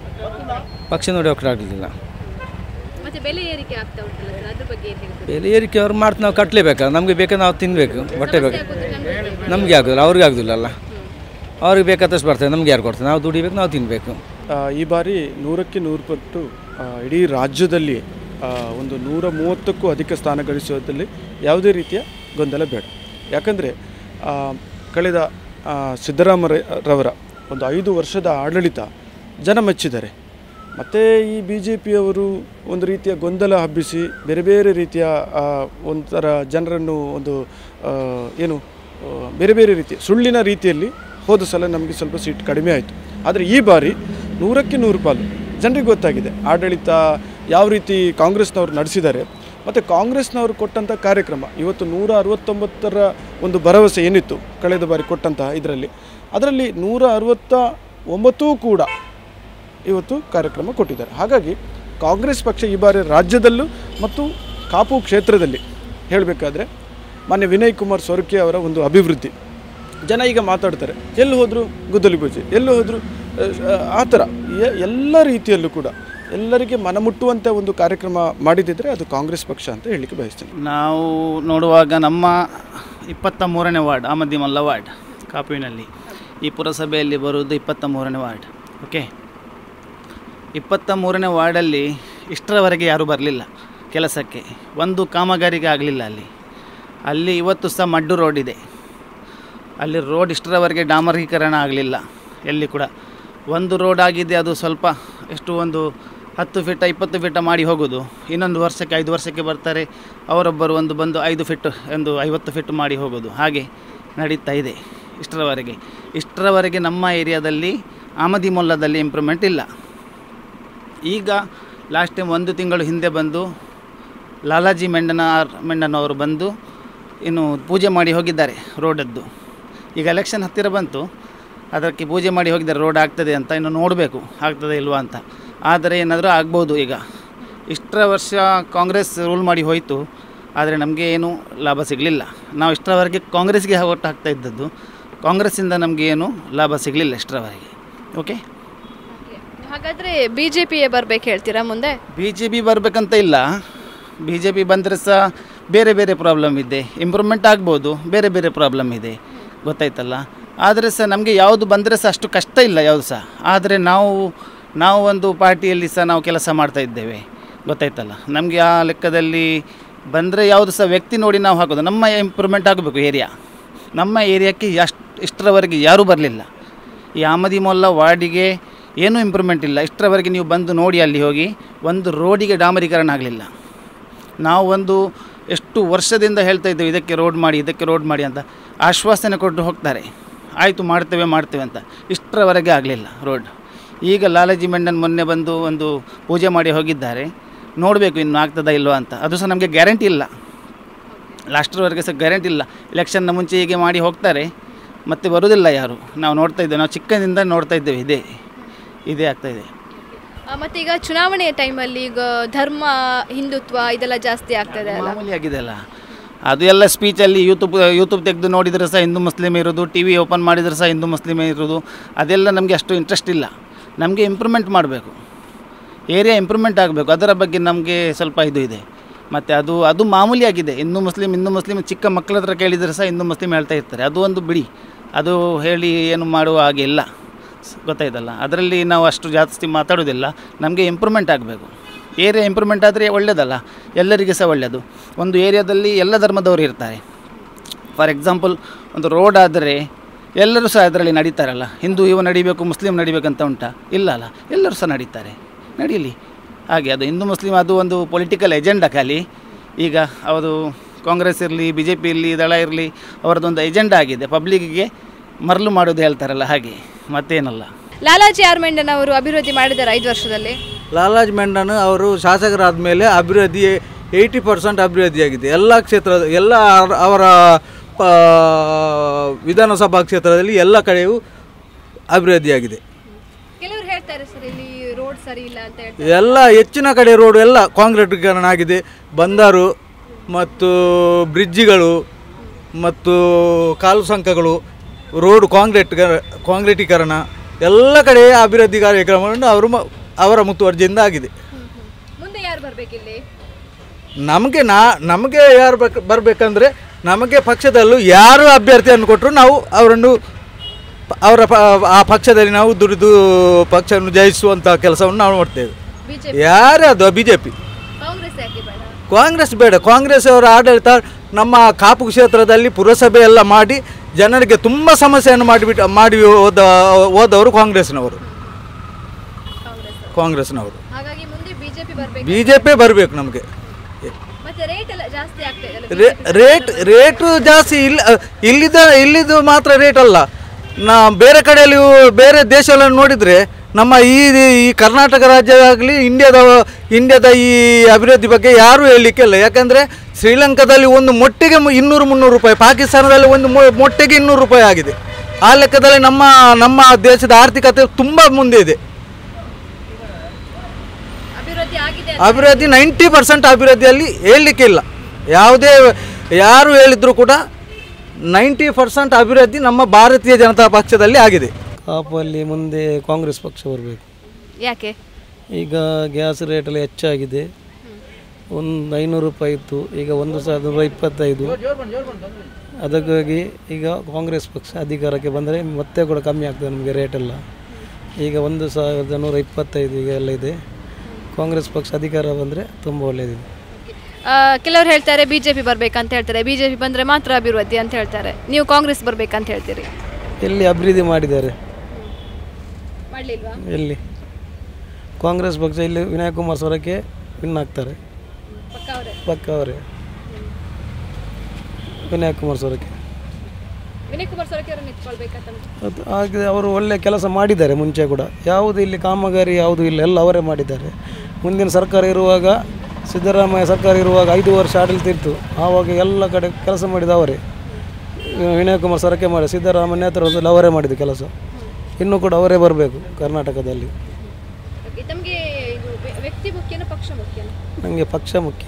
ಪಕ್ಷ ನೋಡಿ ಹಾಕೋದು ಆಗಲಿಲ್ಲ ಮತ್ತೆ ಬೆಲೆ ಏರಿಕೆ ಆಗ್ತಾ ಉಂಟಲ್ಲ ಸರ್ ಅದ್ರ ಬಗ್ಗೆ ಏನು ಹೇಳ್ತೀರಾ ಬೆಲೆ ಏರಿಕೆ ಅವ್ರು ಮಾಡ್ತಾ ನಾವು ಕಟ್ಟಲೇಬೇಕಲ್ಲ ನಮಗೆ ಬೇಕಾದ್ರೆ ನಾವು ತಿನ್ನಬೇಕು ಹೊಟ್ಟೆ ಬೇಕು ಆಗೋದು ಜನರಿಗೆ ನಮಗೆ ಆಗೋದಿಲ್ಲ ಅವ್ರಿಗೆ ಆಗೋದಿಲ್ಲ ಅಲ್ಲ ಅವ್ರಿಗೆ ಬೇಕಾದಷ್ಟು ಬರ್ತದೆ ನಮ್ಗೆ ಯಾರು ಕೊಡ್ತಾರೆ ನಾವು ದುಡಿಬೇಕು ನಾವು ತಿನ್ನಬೇಕು ಆ, ಈ ಬಾರಿ ನೂರಕ್ಕೆ ನೂರು ಪಟ್ಟು ಆ, ಇಡೀ ರಾಜ್ಯದಲ್ಲಿ ಆ, ಒಂದು ನೂರ ಮೂವತ್ತಕ್ಕೂ ಅಧಿಕ ಸ್ಥಾನ ಗಳಿಸುವುದರಲ್ಲಿ ಯಾವುದೇ ರೀತಿಯ ಗೊಂದಲ ಬೇಡ ಯಾಕಂದರೆ ಕಳೆದ ಆ, ಸಿದ್ದರಾಮಯ್ಯರವರ ಒಂದು ಐದು ವರ್ಷದ ಆಡಳಿತ ಜನ ಮೆಚ್ಚಿದ್ದಾರೆ ಮತ್ತು ಈ ಬಿ ಜೆ ಪಿಯವರು ಒಂದು ರೀತಿಯ ಗೊಂದಲ ಹಬ್ಬಿಸಿ ಬೇರೆ ಬೇರೆ ರೀತಿಯ ಆ, ಒಂಥರ ಜನರನ್ನು ಒಂದು ಆ, ಏನು ಆ, ಬೇರೆ ಬೇರೆ ರೀತಿ ಸುಳ್ಳಿನ ರೀತಿಯಲ್ಲಿ ಹೋದ ಸಲ ನಮಗೆ ಸ್ವಲ್ಪ ಸೀಟ್ ಕಡಿಮೆ ಆಯಿತು ಆದರೆ ಈ ಬಾರಿ ನೂರಕ್ಕೆ ನೂರು ಪಾಲು ಜನರಿಗೆ ಗೊತ್ತಾಗಿದೆ ಆಡಳಿತ ಯಾವ ರೀತಿ ಕಾಂಗ್ರೆಸ್ನವರು ನಡೆಸಿದ್ದಾರೆ ಮತ್ತು ಕಾಂಗ್ರೆಸ್ನವರು ಕೊಟ್ಟಂಥ ಕಾರ್ಯಕ್ರಮ ಇವತ್ತು ನೂರ ಅರವತ್ತೊಂಬತ್ತರ ಒಂದು ಭರವಸೆ ಏನಿತ್ತು ಕಳೆದ ಬಾರಿ ಕೊಟ್ಟಂತಹ ಇದರಲ್ಲಿ ಅದರಲ್ಲಿ ನೂರ ಅರವತ್ತ ಒಂಬತ್ತೂ ಕೂಡ ಇವತ್ತು ಕಾರ್ಯಕ್ರಮ ಕೊಟ್ಟಿದ್ದಾರೆ ಹಾಗಾಗಿ ಕಾಂಗ್ರೆಸ್ ಪಕ್ಷ ಈ ಬಾರಿ ರಾಜ್ಯದಲ್ಲೂ ಮತ್ತು ಕಾಪು ಕ್ಷೇತ್ರದಲ್ಲಿ ಹೇಳಬೇಕಾದ್ರೆ ಮಾನ್ಯ ವಿನಯ್ ಕುಮಾರ್ ಸೊರಕೆ ಅವರ ಒಂದು ಅಭಿವೃದ್ಧಿ ಜನ ಈಗ ಮಾತಾಡ್ತಾರೆ ಎಲ್ಲಿ ಹೋದರೂ ಗುದ್ದಲಿ ಪೂಜೆ ಎಲ್ಲಿ ಹೋದರೂ ಆ ಥರ ಎ- ಎಲ್ಲ ರೀತಿಯಲ್ಲೂ ಕೂಡ ಎಲ್ಲರಿಗೆ ಮನಮುಟ್ಟುವಂಥ ಒಂದು ಕಾರ್ಯಕ್ರಮ ಮಾಡಿದಿದ್ರೆ ಅದು ಕಾಂಗ್ರೆಸ್ ಪಕ್ಷ ಅಂತ ಹೇಳಲಿಕ್ಕೆ ಬಯಸ್ತೇನೆ ನಾವು ನೋಡುವಾಗ ನಮ್ಮ ಇಪ್ಪತ್ತ ಮೂರನೇ ವಾರ್ಡ್ ಆಮದಿ ಮಲ್ಲ ವಾರ್ಡ್ ಕಾಪುವಿನಲ್ಲಿ ಈ ಪುರಸಭೆಯಲ್ಲಿ ಬರುವುದು ಇಪ್ಪತ್ತ ಮೂರನೇ ವಾರ್ಡ್ ಓಕೆ ಇಪ್ಪತ್ತ ಮೂರನೇ ವಾರ್ಡಲ್ಲಿ ಇಷ್ಟರವರೆಗೆ ಯಾರೂ ಬರಲಿಲ್ಲ ಕೆಲಸಕ್ಕೆ ಒಂದು ಕಾಮಗಾರಿಗೆ ಆಗಲಿಲ್ಲ ಅಲ್ಲಿ ಅಲ್ಲಿ ಇವತ್ತು ಸಹ ಮಡ್ಡು ರೋಡ್ ಇದೆ ಅಲ್ಲಿ ರೋಡ್ ಇಷ್ಟರವರೆಗೆ ಡಾಮರೀಕರಣ ಆಗಲಿಲ್ಲ ಎಲ್ಲಿ ಕೂಡ ಒಂದು ರೋಡ್ ಆಗಿದೆ ಅದು ಸ್ವಲ್ಪ ಎಷ್ಟು ಒಂದು ಹತ್ತು ಫೀಟ ಇಪ್ಪತ್ತು ಫೀಟ ಮಾಡಿ ಹೋಗೋದು ಇನ್ನೊಂದು ವರ್ಷಕ್ಕೆ ಐದು ವರ್ಷಕ್ಕೆ ಬರ್ತಾರೆ ಅವರೊಬ್ಬರು ಒಂದು ಬಂದು ಐದು ಫಿಟ್ ಒಂದು ಐವತ್ತು ಫಿಟ್ ಮಾಡಿ ಹೋಗೋದು ಹಾಗೆ ನಡೀತಾ ಇದೆ ಇಷ್ಟರವರೆಗೆ ಇಷ್ಟರವರೆಗೆ ನಮ್ಮ ಏರಿಯಾದಲ್ಲಿ ಆಮದಿ ಮೊಲ್ಲದಲ್ಲಿ ಇಂಪ್ರೂವ್ಮೆಂಟ್ ಇಲ್ಲ ಈಗ ಲಾಸ್ಟ್ ಟೈಮ್ ಒಂದು ತಿಂಗಳು ಹಿಂದೆ ಬಂದು ಲಾಲಾಜಿ ಮೆಂಡನ ಮೆಂಡನವರು ಬಂದು ಇನ್ನು ಪೂಜೆ ಮಾಡಿ ಹೋಗಿದ್ದಾರೆ ರೋಡದ್ದು ಈಗ ಎಲೆಕ್ಷನ್ ಹತ್ತಿರ ಬಂತು ಅದಕ್ಕೆ ಪೂಜೆ ಮಾಡಿ ಹೋಗಿದ್ದಾರೆ ರೋಡ್ ಆಗ್ತದೆ ಅಂತ ಇನ್ನು ನೋಡಬೇಕು ಆಗ್ತದೆ ಇಲ್ವಾ ಅಂತ ಆದರೆ ಏನಾದರೂ ಆಗ್ಬೋದು ಈಗ ಇಷ್ಟರ ವರ್ಷ ಕಾಂಗ್ರೆಸ್ ರೂಲ್ ಮಾಡಿ ಹೋಯಿತು ಆದರೆ ನಮಗೆ ಏನು ಲಾಭ ಸಿಗಲಿಲ್ಲ ನಾವು ಇಷ್ಟರವರೆಗೆ ಕಾಂಗ್ರೆಸ್ಗೆ ಓಟ್ ಹಾಕ್ತಾ ಇದ್ದದ್ದು ಕಾಂಗ್ರೆಸ್ಸಿಂದ ನಮಗೆ ಏನು ಲಾಭ ಸಿಗಲಿಲ್ಲ ಇಷ್ಟರವರೆಗೆ ಓಕೆ ಹಾಗಾದ್ರೆ ಬಿಜೆಪಿಯೇ ಬರ್ಬೇಕು ಹೇಳ್ತೀರಾ ಮುಂದೆ ಬಿ ಜೆ ಪಿ ಬರಬೇಕಂತ ಇಲ್ಲ ಬಿ ಜೆ ಪಿ ಬಂದರೆ ಸಹ ಬೇರೆ ಬೇರೆ ಪ್ರಾಬ್ಲಮ್ ಇದೆ ಇಂಪ್ರೂವ್ಮೆಂಟ್ ಆಗ್ಬೋದು ಬೇರೆ ಬೇರೆ ಪ್ರಾಬ್ಲಮ್ ಇದೆ ಗೊತ್ತಾಯ್ತಲ್ಲ ಆದರೆ ಸಹ ನಮಗೆ ಯಾವುದು ಬಂದರೆ ಸಹ ಅಷ್ಟು ಕಷ್ಟ ಇಲ್ಲ ಯಾವುದು ಸಹ ಆದರೆ ನಾವು ನಾವು ಒಂದು ಪಾರ್ಟಿಯಲ್ಲಿ ಸಹ ನಾವು ಕೆಲಸ ಮಾಡ್ತಾ ಇದ್ದೇವೆ ಗೊತ್ತಾಯ್ತಲ್ಲ ನಮಗೆ ಆ ಲೆಕ್ಕದಲ್ಲಿ ಬಂದರೆ ಯಾವುದು ಸಹ ವ್ಯಕ್ತಿ ನೋಡಿ ನಾವು ಹಾಕೋದು ನಮ್ಮ ಇಂಪ್ರೂವ್ಮೆಂಟ್ ಆಗಬೇಕು ಏರಿಯಾ ನಮ್ಮ ಏರಿಯಾಕ್ಕೆ ಅಷ್ಟು ಇಷ್ಟರವರೆಗೆ ಯಾರೂ ಬರಲಿಲ್ಲ ಈ ಆಮದಿ ಮೊಲ್ಲ ವಾರ್ಡಿಗೆ ಏನೂ ಇಂಪ್ರೂವ್ಮೆಂಟ್ ಇಲ್ಲ ಇಷ್ಟರವರೆಗೆ ನೀವು ಬಂದು ನೋಡಿ ಅಲ್ಲಿ ಹೋಗಿ ಒಂದು ರೋಡಿಗೆ ಡಾಮರೀಕರಣ ಆಗಲಿಲ್ಲ ನಾವು ಒಂದು ಎಷ್ಟು ವರ್ಷದಿಂದ ಹೇಳ್ತಾ ಇದ್ದೇವೆ ಇದಕ್ಕೆ ರೋಡ್ ಮಾಡಿ ಇದಕ್ಕೆ ರೋಡ್ ಮಾಡಿ ಅಂತ ಆಶ್ವಾಸನೆ ಕೊಟ್ಟು ಹೋಗ್ತಾರೆ ಆಯಿತು ಮಾಡ್ತೇವೆ ಮಾಡ್ತೇವೆ ಅಂತ ಇಷ್ಟರವರೆಗೆ ಆಗಲಿಲ್ಲ ರೋಡ್ ಈಗ ಲಾಲಾಜಿ ಮೆಂಡನ್ ಮೊನ್ನೆ ಬಂದು ಒಂದು ಪೂಜೆ ಮಾಡಿ ಹೋಗಿದ್ದಾರೆ ನೋಡಬೇಕು ಇನ್ನು ಆಗ್ತದಾ ಇಲ್ವಾ ಅಂತ ಅದು ಸಹ ನಮಗೆ ಗ್ಯಾರಂಟಿ ಇಲ್ಲ ಲಾಸ್ಟ್ರವರೆಗೆ ಸಹ ಗ್ಯಾರಂಟಿ ಇಲ್ಲ ಎಲೆಕ್ಷನ್ನ ಮುಂಚೆ ಹೀಗೆ ಮಾಡಿ ಹೋಗ್ತಾರೆ ಮತ್ತೆ ಬರೋದಿಲ್ಲ ಯಾರು ನಾವು ನೋಡ್ತಾ ಇದ್ದೇವೆ ನಾವು ಚಿಕ್ಕದಿಂದ ನೋಡ್ತಾ ಇದ್ದೇವೆ ಇದೇ ಇದೇ ಆಗ್ತಾ ಇದೆ ಆ, ಮತ್ತೆ ಈಗ ಚುನಾವಣೆಯ ಟೈಮಲ್ಲಿ ಈಗ ಧರ್ಮ ಹಿಂದುತ್ವ ಇದೆಲ್ಲ ಜಾಸ್ತಿ ಆಗ್ತದೆ ಅಲ್ಲ ಮಾಮೂಲಿ ಆಗಿದೆ ಅಲ್ಲ ಅದು ಎಲ್ಲ ಸ್ಪೀಚಲ್ಲಿ ಯೂಟ್ಯೂಬ್ ಯೂಟ್ಯೂಬ್ ತೆಗೆದು ನೋಡಿದರೆ ಸಹ ಹಿಂದೂ ಮುಸ್ಲಿಮ್ ಇರೋದು ಟಿ ವಿ ಓಪನ್ ಮಾಡಿದರೆ ಸಹ ಹಿಂದೂ ಮುಸ್ಲಿಮ್ ಇರೋದು ಅದೆಲ್ಲ ನಮಗೆ ಅಷ್ಟು ಇಂಟ್ರೆಸ್ಟ್ ಇಲ್ಲ ನಮಗೆ ಇಂಪ್ರೂವ್ಮೆಂಟ್ ಮಾಡಬೇಕು ಏರಿಯಾ ಇಂಪ್ರೂವ್ಮೆಂಟ್ ಆಗಬೇಕು ಅದರ ಬಗ್ಗೆ ನಮಗೆ ಸ್ವಲ್ಪ ಇದು ಇದೆ ಮತ್ತು ಅದು ಅದು ಮಾಮೂಲಿ ಆಗಿದೆ ಹಿಂದೂ ಮುಸ್ಲಿಮ್ ಹಿಂದೂ ಮುಸ್ಲಿಮ್ ಚಿಕ್ಕ ಮಕ್ಕಳ ಹತ್ರ ಕೇಳಿದರೆ ಸಹ ಹಿಂದೂ ಮುಸ್ಲಿಮ್ ಹೇಳ್ತಾ ಇರ್ತಾರೆ ಅದು ಒಂದು ಬಿಡಿ ಅದು ಹೇಳಿ ಏನು ಮಾಡುವ ಹಾಗೆ ಇಲ್ಲ ಸ್- ಗೊತ್ತಾಯ್ತಲ್ಲ ಅದರಲ್ಲಿ ನಾವು ಅಷ್ಟು ಜಾಸ್ತಿ ಮಾತಾಡೋದಿಲ್ಲ ನಮಗೆ ಇಂಪ್ರೂವ್ಮೆಂಟ್ ಆಗಬೇಕು ಏರಿಯಾ ಇಂಪ್ರೂವ್ಮೆಂಟ್ ಆದರೆ ಒಳ್ಳೆಯದಲ್ಲ ಎಲ್ಲರಿಗೆ ಸಹ ಒಳ್ಳೆಯದು ಒಂದು ಏರಿಯಾದಲ್ಲಿ ಎಲ್ಲ ಧರ್ಮದವರು ಇರ್ತಾರೆ ಫಾರ್ ಎಕ್ಸಾಂಪಲ್ ಒಂದು ರೋಡ್ ಆದರೆ ಎಲ್ಲರೂ ಸಹ ಅದರಲ್ಲಿ ನಡೀತಾರಲ್ಲ ಹಿಂದೂ ಇವ ನಡಿಬೇಕು ಮುಸ್ಲಿಂ ನಡಿಬೇಕಂತ ಉಂಟಾ ಇಲ್ಲ ಅಲ್ಲ ಎಲ್ಲರೂ ಸಹ ನಡೀತಾರೆ ನಡೀಲಿ ಹಾಗೆ ಅದು ಹಿಂದೂ ಮುಸ್ಲಿಂ ಅದು ಒಂದು ಪೊಲಿಟಿಕಲ್ ಎಜೆಂಡಾ ಖಾಲಿ ಈಗ ಅವರು ಕಾಂಗ್ರೆಸ್ ಇರಲಿ ಬಿ ಜೆ ಪಿ ಇರಲಿ ದಳ ಇರಲಿ ಅವರದೊಂದು ಎಜೆಂಡಾ ಆಗಿದೆ ಪಬ್ಲಿಕ್ಕಿಗೆ ಮರಳು ಮಾಡೋದು ಹೇಳ್ತಾರಲ್ಲ ಹಾಗೆ ಮತ್ತೇನಲ್ಲ ಲಾಲಾಜಿ ಆರ್ ಮೆಂಡನ್ ಅವರು ಅಭಿವೃದ್ಧಿ ಮಾಡಿದ್ದಾರೆ ಐದು ವರ್ಷದಲ್ಲಿ ಲಾಲಾಜ್ ಮೆಂಡನ್ ಅವರು ಶಾಸಕರಾದ ಮೇಲೆ ಅಭಿವೃದ್ಧಿ ಏಯ್ಟಿ ಪರ್ಸೆಂಟ್ ಅಭಿವೃದ್ಧಿಯಾಗಿದೆ ಎಲ್ಲ ಕ್ಷೇತ್ರ ಎಲ್ಲ ಅವ್ರ- ಅವರ ಪ ವಿಧಾನಸಭಾ ಕ್ಷೇತ್ರದಲ್ಲಿ ಎಲ್ಲ ಕಡೆಯೂ ಅಭಿವೃದ್ಧಿಯಾಗಿದೆ ಕೆಲವರು ಹೇಳ್ತಾರೆ ಸರ್ ಇಲ್ಲಿ ರೋಡ್ ಸರಿ ಇಲ್ಲ ಅಂತ ಹೇಳ್ತಾರೆ ಎಲ್ಲ ಹೆಚ್ಚಿನ ಕಡೆ ರೋಡು ಎಲ್ಲ ಕಾಂಕ್ರೀಟೀಕರಣ ಆಗಿದೆ ಬಂದರು ಮತ್ತು ಬ್ರಿಡ್ಜಿಗಳು ಮತ್ತು ಕಾಲು ಸಂಕಗಳು ರೋಡ್ ಕಾಂಕ್ರೀಟ್ ಕಾಂಕ್ರೀಟೀಕರಣ ಎಲ್ಲ ಕಡೆ ಅಭಿವೃದ್ಧಿ ಕಾರ್ಯಕ್ರಮವನ್ನು ಅವರು ಮ- ಅವರ ಮುತುವರ್ಜಿಯಿಂದ ಆಗಿದೆ ಮುಂದೆ ಯಾರು ಬರ್ಬೇಕಿಲ್ಲಿ ನಮಗೆ ನಾ ನಮಗೆ ಯಾರು ಬೇಕು ಬರಬೇಕಂದ್ರೆ ನಮಗೆ ಪಕ್ಷದಲ್ಲೂ ಯಾರು ಅಭ್ಯರ್ಥಿಯನ್ನು ಕೊಟ್ಟರು ನಾವು ಅವರನ್ನು ಪ- ಅವರ ಪ ಆ ಪಕ್ಷದಲ್ಲಿ ನಾವು ದುಡಿದು ಪಕ್ಷವನ್ನು ಜಯಿಸುವಂಥ ಕೆಲಸವನ್ನು ನಾವು ಮಾಡ್ತೇವೆ ಬಿಜೆಪಿ ಯಾರೇ ಅದು ಬಿ ಜೆ ಪಿ ಕಾಂಗ್ರೆಸ್ ಯಾಕೆ ಬೇಡ ಕಾಂಗ್ರೆಸ್ ಬೇಡ ಕಾಂಗ್ರೆಸ್ ಅವರ ಆಡಳಿತ ನಮ್ಮ ಕಾಪು ಕ್ಷೇತ್ರದಲ್ಲಿ ಪುರಸಭೆ ಎಲ್ಲ ಮಾಡಿ ಜನರಿಗೆ ತುಂಬ ಸಮಸ್ಯೆಯನ್ನು ಮಾಡಿಬಿಟ್ಟು ಮಾಡಿ ಹೋದ ಹೋದವರು ಕಾಂಗ್ರೆಸ್ನವರು ಕಾಂಗ್ರೆಸ್ನವರು ಹಾಗಾಗಿ ಮುಂದೆ ಬಿಜೆಪಿ ಬರ್ಬೇಕು ಬಿ ಜೆ ಪಿ ಬರಬೇಕು ನಮಗೆ ಮತ್ತೆ ರೇಟ್ ಎಲ್ಲ ಜಾಸ್ತಿ ಆಗ್ತಾ ಇದೆ ಅಲ್ಲ ರೇ- ರೇಟ್ ರೇಟು ಜಾಸ್ತಿ ಇಲ್ಲ ಇಲ್ಲಿದ ಇಲ್ಲಿದು ಮಾತ್ರ ರೇಟ್ ಅಲ್ಲ ನಾ ಬೇರೆ ಕಡೆಯಲ್ಲಿ ಬೇರೆ ದೇಶಗಳನ್ನು ನೋಡಿದರೆ ನಮ್ಮ ಈ ಈ ಕರ್ನಾಟಕ ರಾಜ್ಯ ಆಗಲಿ ಇಂಡಿಯಾದ ಇಂಡಿಯಾದ ಈ ಅಭಿವೃದ್ಧಿ ಬಗ್ಗೆ ಯಾರೂ ಹೇಳಲಿಕ್ಕೆ ಇಲ್ಲ ಯಾಕಂದರೆ ಶ್ರೀಲಂಕಾದಲ್ಲಿ ಒಂದು ಮೊಟ್ಟೆಗೆ ಮು- ಇನ್ನೂರು ಮುನ್ನೂರು ರೂಪಾಯಿ ಪಾಕಿಸ್ತಾನದಲ್ಲಿ ಒಂದು ಮೊ- ಮೊಟ್ಟೆಗೆ ಇನ್ನೂರು ರೂಪಾಯಿ ಆಗಿದೆ ಆ ಲೆಕ್ಕದಲ್ಲಿ ನಮ್ಮ ನಮ್ಮ ದೇಶದ ಆರ್ಥಿಕತೆ ತುಂಬ ಮುಂದೆ ಇದೆ ಅಭಿವೃದ್ಧಿ ಆಗಿದೆ ಅಭಿವೃದ್ಧಿ ನೈಂಟಿ ಪರ್ಸೆಂಟ್ ಅಭಿವೃದ್ಧಿಯಲ್ಲಿ ಹೇಳಲಿಕ್ಕೆ ಇಲ್ಲ ಯಾವುದೇ ಯಾರು ಹೇಳಿದ್ರು ಕೂಡ ನೈಂಟಿ ಪರ್ಸೆಂಟ್ ಅಭಿವೃದ್ಧಿ ನಮ್ಮ ಭಾರತೀಯ ಜನತಾ ಪಕ್ಷದಲ್ಲಿ ಆಗಿದೆ ಕಾಪಲ್ಲಿ ಮುಂದೆ ಕಾಂಗ್ರೆಸ್ ಪಕ್ಷ ಬರಬೇಕು ಯಾಕೆ ಈಗ ಗ್ಯಾಸ್ ರೇಟ್ ಎಲ್ಲ ಹೆಚ್ಚಾಗಿದೆ ಒಂದು ಐನೂರು ರೂಪಾಯಿ ಇತ್ತು ಈಗ ಒಂದು ಸಾವಿರದ ನೂರ ಇಪ್ಪತ್ತೈದು ಅದಕ್ಕಾಗಿ ಈಗ ಕಾಂಗ್ರೆಸ್ ಪಕ್ಷ ಅಧಿಕಾರಕ್ಕೆ ಬಂದರೆ ಮತ್ತೆ ಕೂಡ ಕಮ್ಮಿ ಆಗ್ತದೆ ನಮಗೆ ರೇಟೆಲ್ಲ ಈಗ ಒಂದು ಸಾವಿರದ ನೂರ ಇಪ್ಪತ್ತೈದು ಈಗ ಎಲ್ಲ ಇದೆ ಕಾಂಗ್ರೆಸ್ ಪಕ್ಷ ಅಧಿಕಾರ ಬಂದರೆ ತುಂಬ ಒಳ್ಳೆಯದಿದೆ ಆ, ಕೆಲವರು ಹೇಳ್ತಾರೆ ಬಿಜೆಪಿ ಬರ್ಬೇಕಂತ ಹೇಳ್ತಾರೆ ಬಿಜೆಪಿ ಬಂದ್ರೆ ಮಾತ್ರ ಅಭಿವೃದ್ಧಿ ಅಂತ ಹೇಳ್ತಾರೆ ನೀವು ಕಾಂಗ್ರೆಸ್ ಬರ್ಬೇಕಂತ ಹೇಳ್ತೀರಿ ಎಲ್ಲಿ ಅಭಿವೃದ್ಧಿ ಮಾಡಿದ್ದಾರೆ ಮಾಡ್ಲಿಲ್ವಾ ಎಲ್ಲಿ ಕಾಂಗ್ರೆಸ್ ಪಕ್ಷ ಇಲ್ಲಿ ವಿನಾಯಕ್ ಕುಮಾರ್ ಸ್ವರಕ್ಕೆ ವಿನ್ ಆಗ್ತಾರೆ ಪಕ್ಕ ಅವರೇ ಪಕ್ಕ ಅವರೇ ವಿನಾಯಕ್ ಕುಮಾರ್ ಸ್ವರಕ್ಕೆ ವಿನಯ್ ಕುಮಾರ್ ಸೊರಕೆ ಅವರನ್ನು ನಿಂತ್ಕೊಳ್ಬೇಕಂತ ಅದು ಹಾಗೆ ಅವರು ಒಳ್ಳೆ ಕೆಲಸ ಮಾಡಿದ್ದಾರೆ ಮುಂಚೆ ಕೂಡ ಯಾವುದು ಇಲ್ಲಿ ಕಾಮಗಾರಿ ಯಾವುದು ಇಲ್ಲ ಎಲ್ಲ ಅವರೇ ಮಾಡಿದ್ದಾರೆ ಮುಂದಿನ ಸರ್ಕಾರ ಇರುವಾಗ ಸಿದ್ದರಾಮಯ್ಯ ಸರ್ಕಾರ ಇರುವಾಗ ಐದು ವರ್ಷ ಆಡಳಿತ ಇತ್ತು ಆವಾಗ ಎಲ್ಲ ಕಡೆ ಕೆಲಸ ಮಾಡಿದ ಅವರೇ ವಿನಯ್ ಕುಮಾರ್ ಸರಕೆ ಮಾಡಿ ಸಿದ್ದರಾಮಯ್ಯ ನೇತೃತ್ವದಲ್ಲಿ ಅವರೇ ಮಾಡಿದ ಕೆಲಸ ಇನ್ನೂ ಕೂಡ ಅವರೇ ಬರಬೇಕು ಕರ್ನಾಟಕದಲ್ಲಿ ತಮಗೆ ಇದು ವ್ಯ- ವ್ಯಕ್ತಿ ಮುಖ್ಯನ ಪಕ್ಷ ಮುಖ್ಯನ ನನಗೆ ಪಕ್ಷ ಮುಖ್ಯ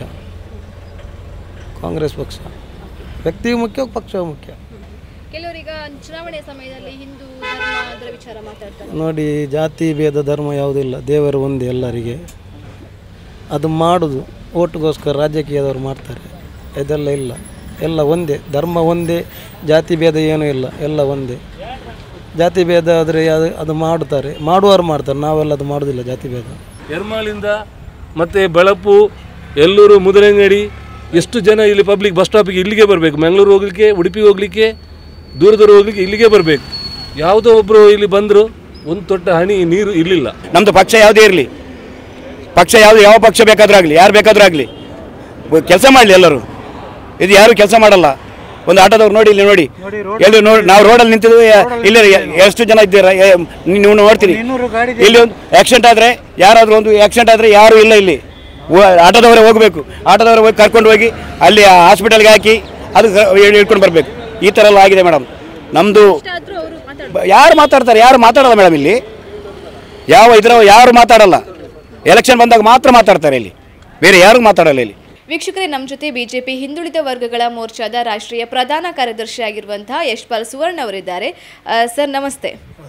ಕಾಂಗ್ರೆಸ್ ಪಕ್ಷ ವ್ಯಕ್ತಿಯು ಮುಖ್ಯ ಪಕ್ಷವೂ ಮುಖ್ಯ ಕೆಲವರೀಗ ಚುನಾವಣೆ ಸಮಯದಲ್ಲಿ ಹಿಂದೂ ಧರ್ಮ ಅದರ ವಿಚಾರ ಮಾತಾಡ್ತಾರೆ ನೋಡಿ ಜಾತಿ ಭೇದ ಧರ್ಮ ಯಾವುದಿಲ್ಲ ದೇವರು ಒಂದೇ ಎಲ್ಲರಿಗೆ ಅದು ಮಾಡೋದು ಓಟ್ಗೋಸ್ಕರ ರಾಜಕೀಯದವರು ಮಾಡ್ತಾರೆ ಇದೆಲ್ಲ ಇಲ್ಲ ಎಲ್ಲ ಒಂದೇ ಧರ್ಮ ಒಂದೇ ಜಾತಿ ಭೇದ ಏನೂ ಇಲ್ಲ ಎಲ್ಲ ಒಂದೇ ಜಾತಿ ಭೇದ ಆದರೆ ಅದು ಅದು ಮಾಡುತ್ತಾರೆ ಮಾಡುವವರು ಮಾಡ್ತಾರೆ ನಾವೆಲ್ಲ ಅದು ಮಾಡೋದಿಲ್ಲ ಜಾತಿ ಭೇದ ಎರ್ಮಾಳಿಂದ ಮತ್ತು ಬಳಪು ಎಲ್ಲೂರು ಮುದರಂಗಡಿ ಎಷ್ಟು ಜನ ಇಲ್ಲಿ ಪಬ್ಲಿಕ್ ಬಸ್ ಸ್ಟಾಪಿಗೆ ಇಲ್ಲಿಗೆ ಬರಬೇಕು ಮಂಗಳೂರು ಹೋಗ್ಲಿಕ್ಕೆ ಉಡುಪಿಗೆ ಹೋಗಲಿಕ್ಕೆ ದೂರ ದೂರ ಹೋಗ್ಲಿಕ್ಕೆ ಇಲ್ಲಿಗೆ ಬರಬೇಕು ಯಾವುದೋ ಒಬ್ಬರು ಇಲ್ಲಿ ಬಂದರು ಒಂದು ತೊಟ್ಟ ಹನಿ ನೀರು ಇರಲಿಲ್ಲ ನಮ್ಮದು ಪಕ್ಷ ಯಾವುದೇ ಇರಲಿ ಪಕ್ಷ ಯಾವುದು ಯಾವ ಪಕ್ಷ ಬೇಕಾದ್ರೂ ಆಗಲಿ ಯಾರು ಬೇಕಾದ್ರೂ ಆಗಲಿ ಕೆಲಸ ಮಾಡಲಿ ಎಲ್ಲರೂ ಇದು ಯಾರು ಕೆಲಸ ಮಾಡಲ್ಲ ಒಂದು ಆಟೋದವ್ರು ನೋಡಿ ಇಲ್ಲಿ ನೋಡಿ ಎಲ್ಲಿ ನೋಡಿ ನಾವು ರೋಡಲ್ಲಿ ನಿಂತಿದ್ದು ಇಲ್ಲಿ ಎಷ್ಟು ಜನ ಇದ್ದೀರಾ ಏ, ನೀವು ನೋಡ್ತೀರಿ ಇಲ್ಲಿ ಒಂದು ಆಕ್ಸಿಡೆಂಟ್ ಆದರೆ ಯಾರಾದರೂ ಒಂದು ಆಕ್ಸಿಡೆಂಟ್ ಆದರೆ ಯಾರೂ ಇಲ್ಲ ಇಲ್ಲಿ ಓ- ಆಟೋದವರೇ ಹೋಗಬೇಕು ಆಟೋದವರೇ ಹೋಗಿ ಕರ್ಕೊಂಡು ಹೋಗಿ ಅಲ್ಲಿ ಹಾಸ್ಪಿಟಲ್ಗೆ ಹಾಕಿ ಅದು ಹಿಡ್ಕೊಂಡು ಬರಬೇಕು ಈ ಥರ ಎಲ್ಲ ಆಗಿದೆ ಮೇಡಮ್ ನಮ್ಮದು ಯಾರು ಮಾತಾಡ್ತಾರೆ ಯಾರು ಮಾತಾಡಲ್ಲ ಮೇಡಮ್ ಇಲ್ಲಿ ಯಾವ ಇದರ ಯಾರು ಮಾತಾಡಲ್ಲ ಎಲೆಕ್ಷನ್ ಬಂದಾಗ ಮಾತ್ರ ಮಾತಾಡ್ತಾರೆ ಇಲ್ಲಿ ಬೇರೆ ಯಾರು ಮಾತಾಡಲ್ಲ ಇಲ್ಲಿ ವೀಕ್ಷಕರೇ ನಮ್ಮ ಜೊತೆ ಬಿಜೆಪಿ ಹಿಂದುಳಿದ ವರ್ಗಗಳ ಮೋರ್ಚಾದ ರಾಷ್ಟ್ರೀಯ ಪ್ರಧಾನ ಕಾರ್ಯದರ್ಶಿಯಾಗಿರುವಂತಹ ಯಶ್ಪಾಲ್ ಸುವರ್ಣ ಅವರಿದ್ದಾರೆ ಆ, ಸರ್ ನಮಸ್ತೆ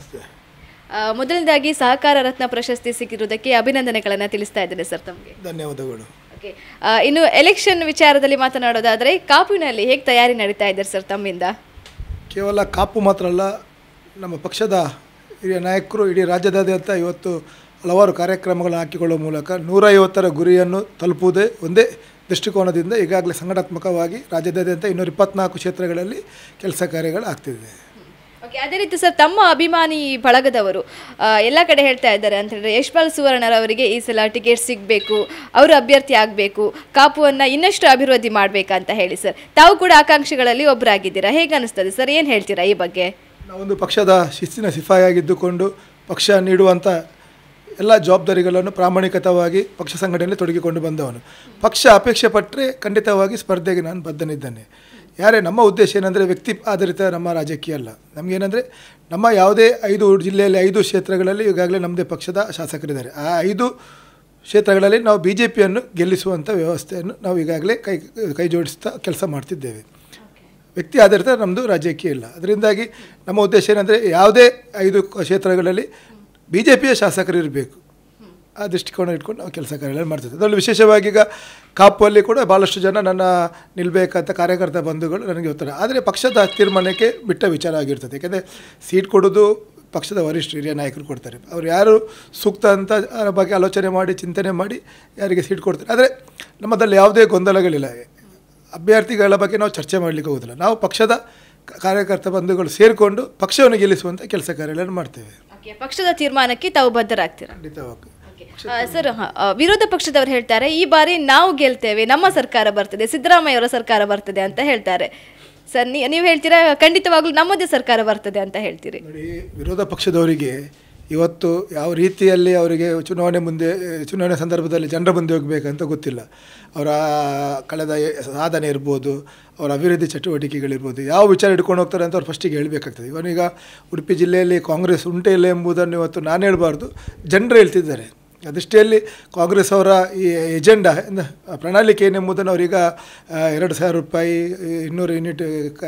ಆ, ಮೊದಲನೇದಾಗಿ ಸಹಕಾರ ರತ್ನ ಪ್ರಶಸ್ತಿ ಸಿಕ್ಕಿರುವುದಕ್ಕೆ ಅಭಿನಂದನೆಗಳನ್ನು ತಿಳಿಸ್ತಾ ಇದ್ದೇನೆ ಸರ್ ತಮಗೆ ಧನ್ಯವಾದಗಳು ಓಕೆ ಆ, ಇನ್ನು ಎಲೆಕ್ಷನ್ ವಿಚಾರದಲ್ಲಿ ಮಾತನಾಡೋದಾದರೆ ಕಾಪುವಿನಲ್ಲಿ ಹೇಗೆ ತಯಾರಿ ನಡೀತಾ ಇದ್ದಾರೆ ಸರ್ ತಮ್ಮಿಂದ ಕೇವಲ ಕಾಪು ಮಾತ್ರ ಅಲ್ಲ ನಮ್ಮ ಪಕ್ಷದ ಹಿರಿಯ ನಾಯಕರು ಇಡೀ ರಾಜ್ಯದಾದ್ಯಂತ ಇವತ್ತು ಹಲವಾರು ಕಾರ್ಯಕ್ರಮಗಳನ್ನು ಹಾಕಿಕೊಳ್ಳುವ ಮೂಲಕ ನೂರೈವತ್ತರ ಗುರಿಯನ್ನು ತಲುಪುವುದೇ ಒಂದೇ ದೃಷ್ಟಿಕೋನದಿಂದ ಈಗಾಗಲೇ ಸಂಘಟನಾತ್ಮಕವಾಗಿ ರಾಜ್ಯದಾದ್ಯಂತ ಇನ್ನೂರ ಇಪ್ಪತ್ನಾಲ್ಕು ಕ್ಷೇತ್ರಗಳಲ್ಲಿ ಕೆಲಸ ಕಾರ್ಯಗಳು ಆಗ್ತಿದೆ ಓಕೆ ಅದೇ ರೀತಿ ಸರ್ ತಮ್ಮ ಅಭಿಮಾನಿ ಬಳಗದವರು ಆ, ಎಲ್ಲ ಕಡೆ ಹೇಳ್ತಾ ಇದ್ದಾರೆ ಅಂತ ಹೇಳಿದ್ರೆ ಯಶ್ಪಾಲ್ ಸುವರ್ಣರವರಿಗೆ ಈ ಸಲ ಟಿಕೆಟ್ ಸಿಗಬೇಕು ಅವರು ಅಭ್ಯರ್ಥಿ ಆಗಬೇಕು ಕಾಪುವನ್ನು ಇನ್ನಷ್ಟು ಅಭಿವೃದ್ಧಿ ಮಾಡಬೇಕಂತ ಹೇಳಿ ಸರ್ ತಾವು ಕೂಡ ಆಕಾಂಕ್ಷಿಗಳಲ್ಲಿ ಒಬ್ಬರಾಗಿದ್ದೀರಾ ಹೇಗೆ ಅನಿಸ್ತದೆ ಸರ್ ಏನು ಹೇಳ್ತೀರಾ ಈ ಬಗ್ಗೆ ನಾವೊಂದು ಪಕ್ಷದ ಶಿಸ್ತಿನ ಸಿಪಾಯಿಯಾಗಿದ್ದುಕೊಂಡು ಪಕ್ಷ ನೀಡುವಂಥ ಎಲ್ಲ ಜವಾಬ್ದಾರಿಗಳನ್ನು ಪ್ರಾಮಾಣಿಕತವಾಗಿ ಪಕ್ಷ ಸಂಘಟನೆಯಲ್ಲಿ ತೊಡಗಿಕೊಂಡು ಬಂದವನು ಪಕ್ಷ ಅಪೇಕ್ಷೆ ಪಟ್ಟರೆ ಖಂಡಿತವಾಗಿ ಸ್ಪರ್ಧೆಗೆ ನಾನು ಬದ್ಧನಿದ್ದೇನೆ ಯಾರೇ ನಮ್ಮ ಉದ್ದೇಶ ಏನಂದರೆ ವ್ಯಕ್ತಿ ಆಧಾರಿತ ನಮ್ಮ ರಾಜಕೀಯ ಅಲ್ಲ ನಮಗೇನೆಂದರೆ ನಮ್ಮ ಯಾವುದೇ ಐದು ಜಿಲ್ಲೆಯಲ್ಲಿ ಐದು ಕ್ಷೇತ್ರಗಳಲ್ಲಿ ಈಗಾಗಲೇ ನಮ್ಮದೇ ಪಕ್ಷದ ಶಾಸಕರಿದ್ದಾರೆ ಆ ಐದು ಕ್ಷೇತ್ರಗಳಲ್ಲಿ ನಾವು ಬಿ ಜೆ ಪಿಯನ್ನು ಗೆಲ್ಲಿಸುವಂಥ ವ್ಯವಸ್ಥೆಯನ್ನು ನಾವು ಈಗಾಗಲೇ ಕೈ ಕೈ ಜೋಡಿಸ್ತಾ ಕೆಲಸ ಮಾಡ್ತಿದ್ದೇವೆ ವ್ಯಕ್ತಿ ಆಧಾರಿತ ನಮ್ಮದು ರಾಜಕೀಯ ಇಲ್ಲ ಅದರಿಂದಾಗಿ ನಮ್ಮ ಉದ್ದೇಶ ಏನಂದರೆ ಯಾವುದೇ ಐದು ಕ್ಷೇತ್ರಗಳಲ್ಲಿ ಬಿ ಜೆ ಪಿಯ ಶಾಸಕರು ಇರಬೇಕು ಆ ದೃಷ್ಟಿಕೋನ ಇಟ್ಕೊಂಡು ನಾವು ಕೆಲಸ ಕಾರ್ಯಗಳನ್ನು ಮಾಡ್ತಿದ್ದೆ ಅದರಲ್ಲಿ ವಿಶೇಷವಾಗಿ ಈಗ ಕಾಪಲ್ಲಿ ಕೂಡ ಭಾಳಷ್ಟು ಜನ ನನ್ನ ನಿಲ್ಲಬೇಕಂತ ಕಾರ್ಯಕರ್ತ ಬಂಧುಗಳು ನನಗೆ ಒತ್ತಡ ಆದರೆ ಪಕ್ಷದ ತೀರ್ಮಾನಕ್ಕೆ ಬಿಟ್ಟ ವಿಚಾರ ಆಗಿರ್ತದೆ ಯಾಕೆಂದರೆ ಸೀಟ್ ಕೊಡೋದು ಪಕ್ಷದ ವರಿಷ್ಠ ಹಿರಿಯ ನಾಯಕರು ಕೊಡ್ತಾರೆ ಅವ್ರು ಯಾರು ಸೂಕ್ತ ಅಂತ ಅದರ ಬಗ್ಗೆ ಆಲೋಚನೆ ಮಾಡಿ ಚಿಂತನೆ ಮಾಡಿ ಯಾರಿಗೆ ಸೀಟ್ ಕೊಡ್ತಾರೆ ಆದರೆ ನಮ್ಮದಲ್ಲಿ ಯಾವುದೇ ಗೊಂದಲಗಳಿಲ್ಲ ಅಭ್ಯರ್ಥಿಗಳ ಬಗ್ಗೆ ನಾವು ಚರ್ಚೆ ಮಾಡಲಿಕ್ಕೆ ಹೋಗೋದಿಲ್ಲ ನಾವು ಪಕ್ಷದ ಕ- ಕಾರ್ಯಕರ್ತ ಬಂಧುಗಳು ಸೇರಿಕೊಂಡು ಪಕ್ಷವನ್ನು ಗೆಲ್ಲಿಸುವಂಥ ಕೆಲಸ ಕಾರ್ಯಗಳನ್ನು ಮಾಡ್ತೇವೆ ಓಕೆ ಪಕ್ಷದ ತೀರ್ಮಾನಕ್ಕೆ ತಾವು ಬದ್ಧರಾಗ್ತೀರಾ ಖಂಡಿತವಾಗಿ ಆ, ಸರ್ ಹ, ಆ, ವಿರೋಧ ಪಕ್ಷದವರು ಹೇಳ್ತಾರೆ ಈ ಬಾರಿ ನಾವು ಗೆಲ್ತೇವೆ ನಮ್ಮ ಸರ್ಕಾರ ಬರ್ತದೆ ಸಿದ್ದರಾಮಯ್ಯ ಅವರ ಸರ್ಕಾರ ಬರ್ತದೆ ಅಂತ ಹೇಳ್ತಾರೆ ಸರ್ ನೀ- ನೀವು ಹೇಳ್ತೀರಾ ಖಂಡಿತವಾಗ್ಲೂ ನಮ್ಮದೇ ಸರ್ಕಾರ ಬರ್ತದೆ ಅಂತ ಹೇಳ್ತೀರಿ ವಿರೋಧ ಪಕ್ಷದವರಿಗೆ ಇವತ್ತು ಯಾವ ರೀತಿಯಲ್ಲಿ ಅವರಿಗೆ ಚುನಾವಣೆ ಮುಂದೆ ಚುನಾವಣೆ ಸಂದರ್ಭದಲ್ಲಿ ಜನರ ಮುಂದೆ ಹೋಗಬೇಕಂತ ಗೊತ್ತಿಲ್ಲ ಅವರ ಕಳೆದ ಸಾಧನೆ ಇರ್ಬೋದು ಅವರ ಅಭಿವೃದ್ಧಿ ಚಟುವಟಿಕೆಗಳಿರ್ಬೋದು ಯಾವ ವಿಚಾರ ಹಿಡ್ಕೊಂಡು ಹೋಗ್ತಾರೆ ಅಂತ ಅವ್ರು ಫಸ್ಟಿಗೆ ಹೇಳಬೇಕಾಗ್ತದೆ ಇವನೀಗ ಉಡುಪಿ ಜಿಲ್ಲೆಯಲ್ಲಿ ಕಾಂಗ್ರೆಸ್ ಉಂಟೆ ಇಲ್ಲ ಎಂಬುದನ್ನು ಇವತ್ತು ನಾನು ಹೇಳ್ಬಾರ್ದು ಜನರು ಹೇಳ್ತಿದ್ದಾರೆ ಅದೃಷ್ಟಿಯಲ್ಲಿ ಕಾಂಗ್ರೆಸ್ ಅವರ ಈ ಎಜೆಂಡಾ ಎಂದ ಪ್ರಣಾಳಿಕೆ ಏನೆಂಬುದನ್ನು ಅವರೀಗ ಆ, ಎರಡು ಸಾವಿರ ರೂಪಾಯಿ ಇನ್ನೂರು ಯೂನಿಟ್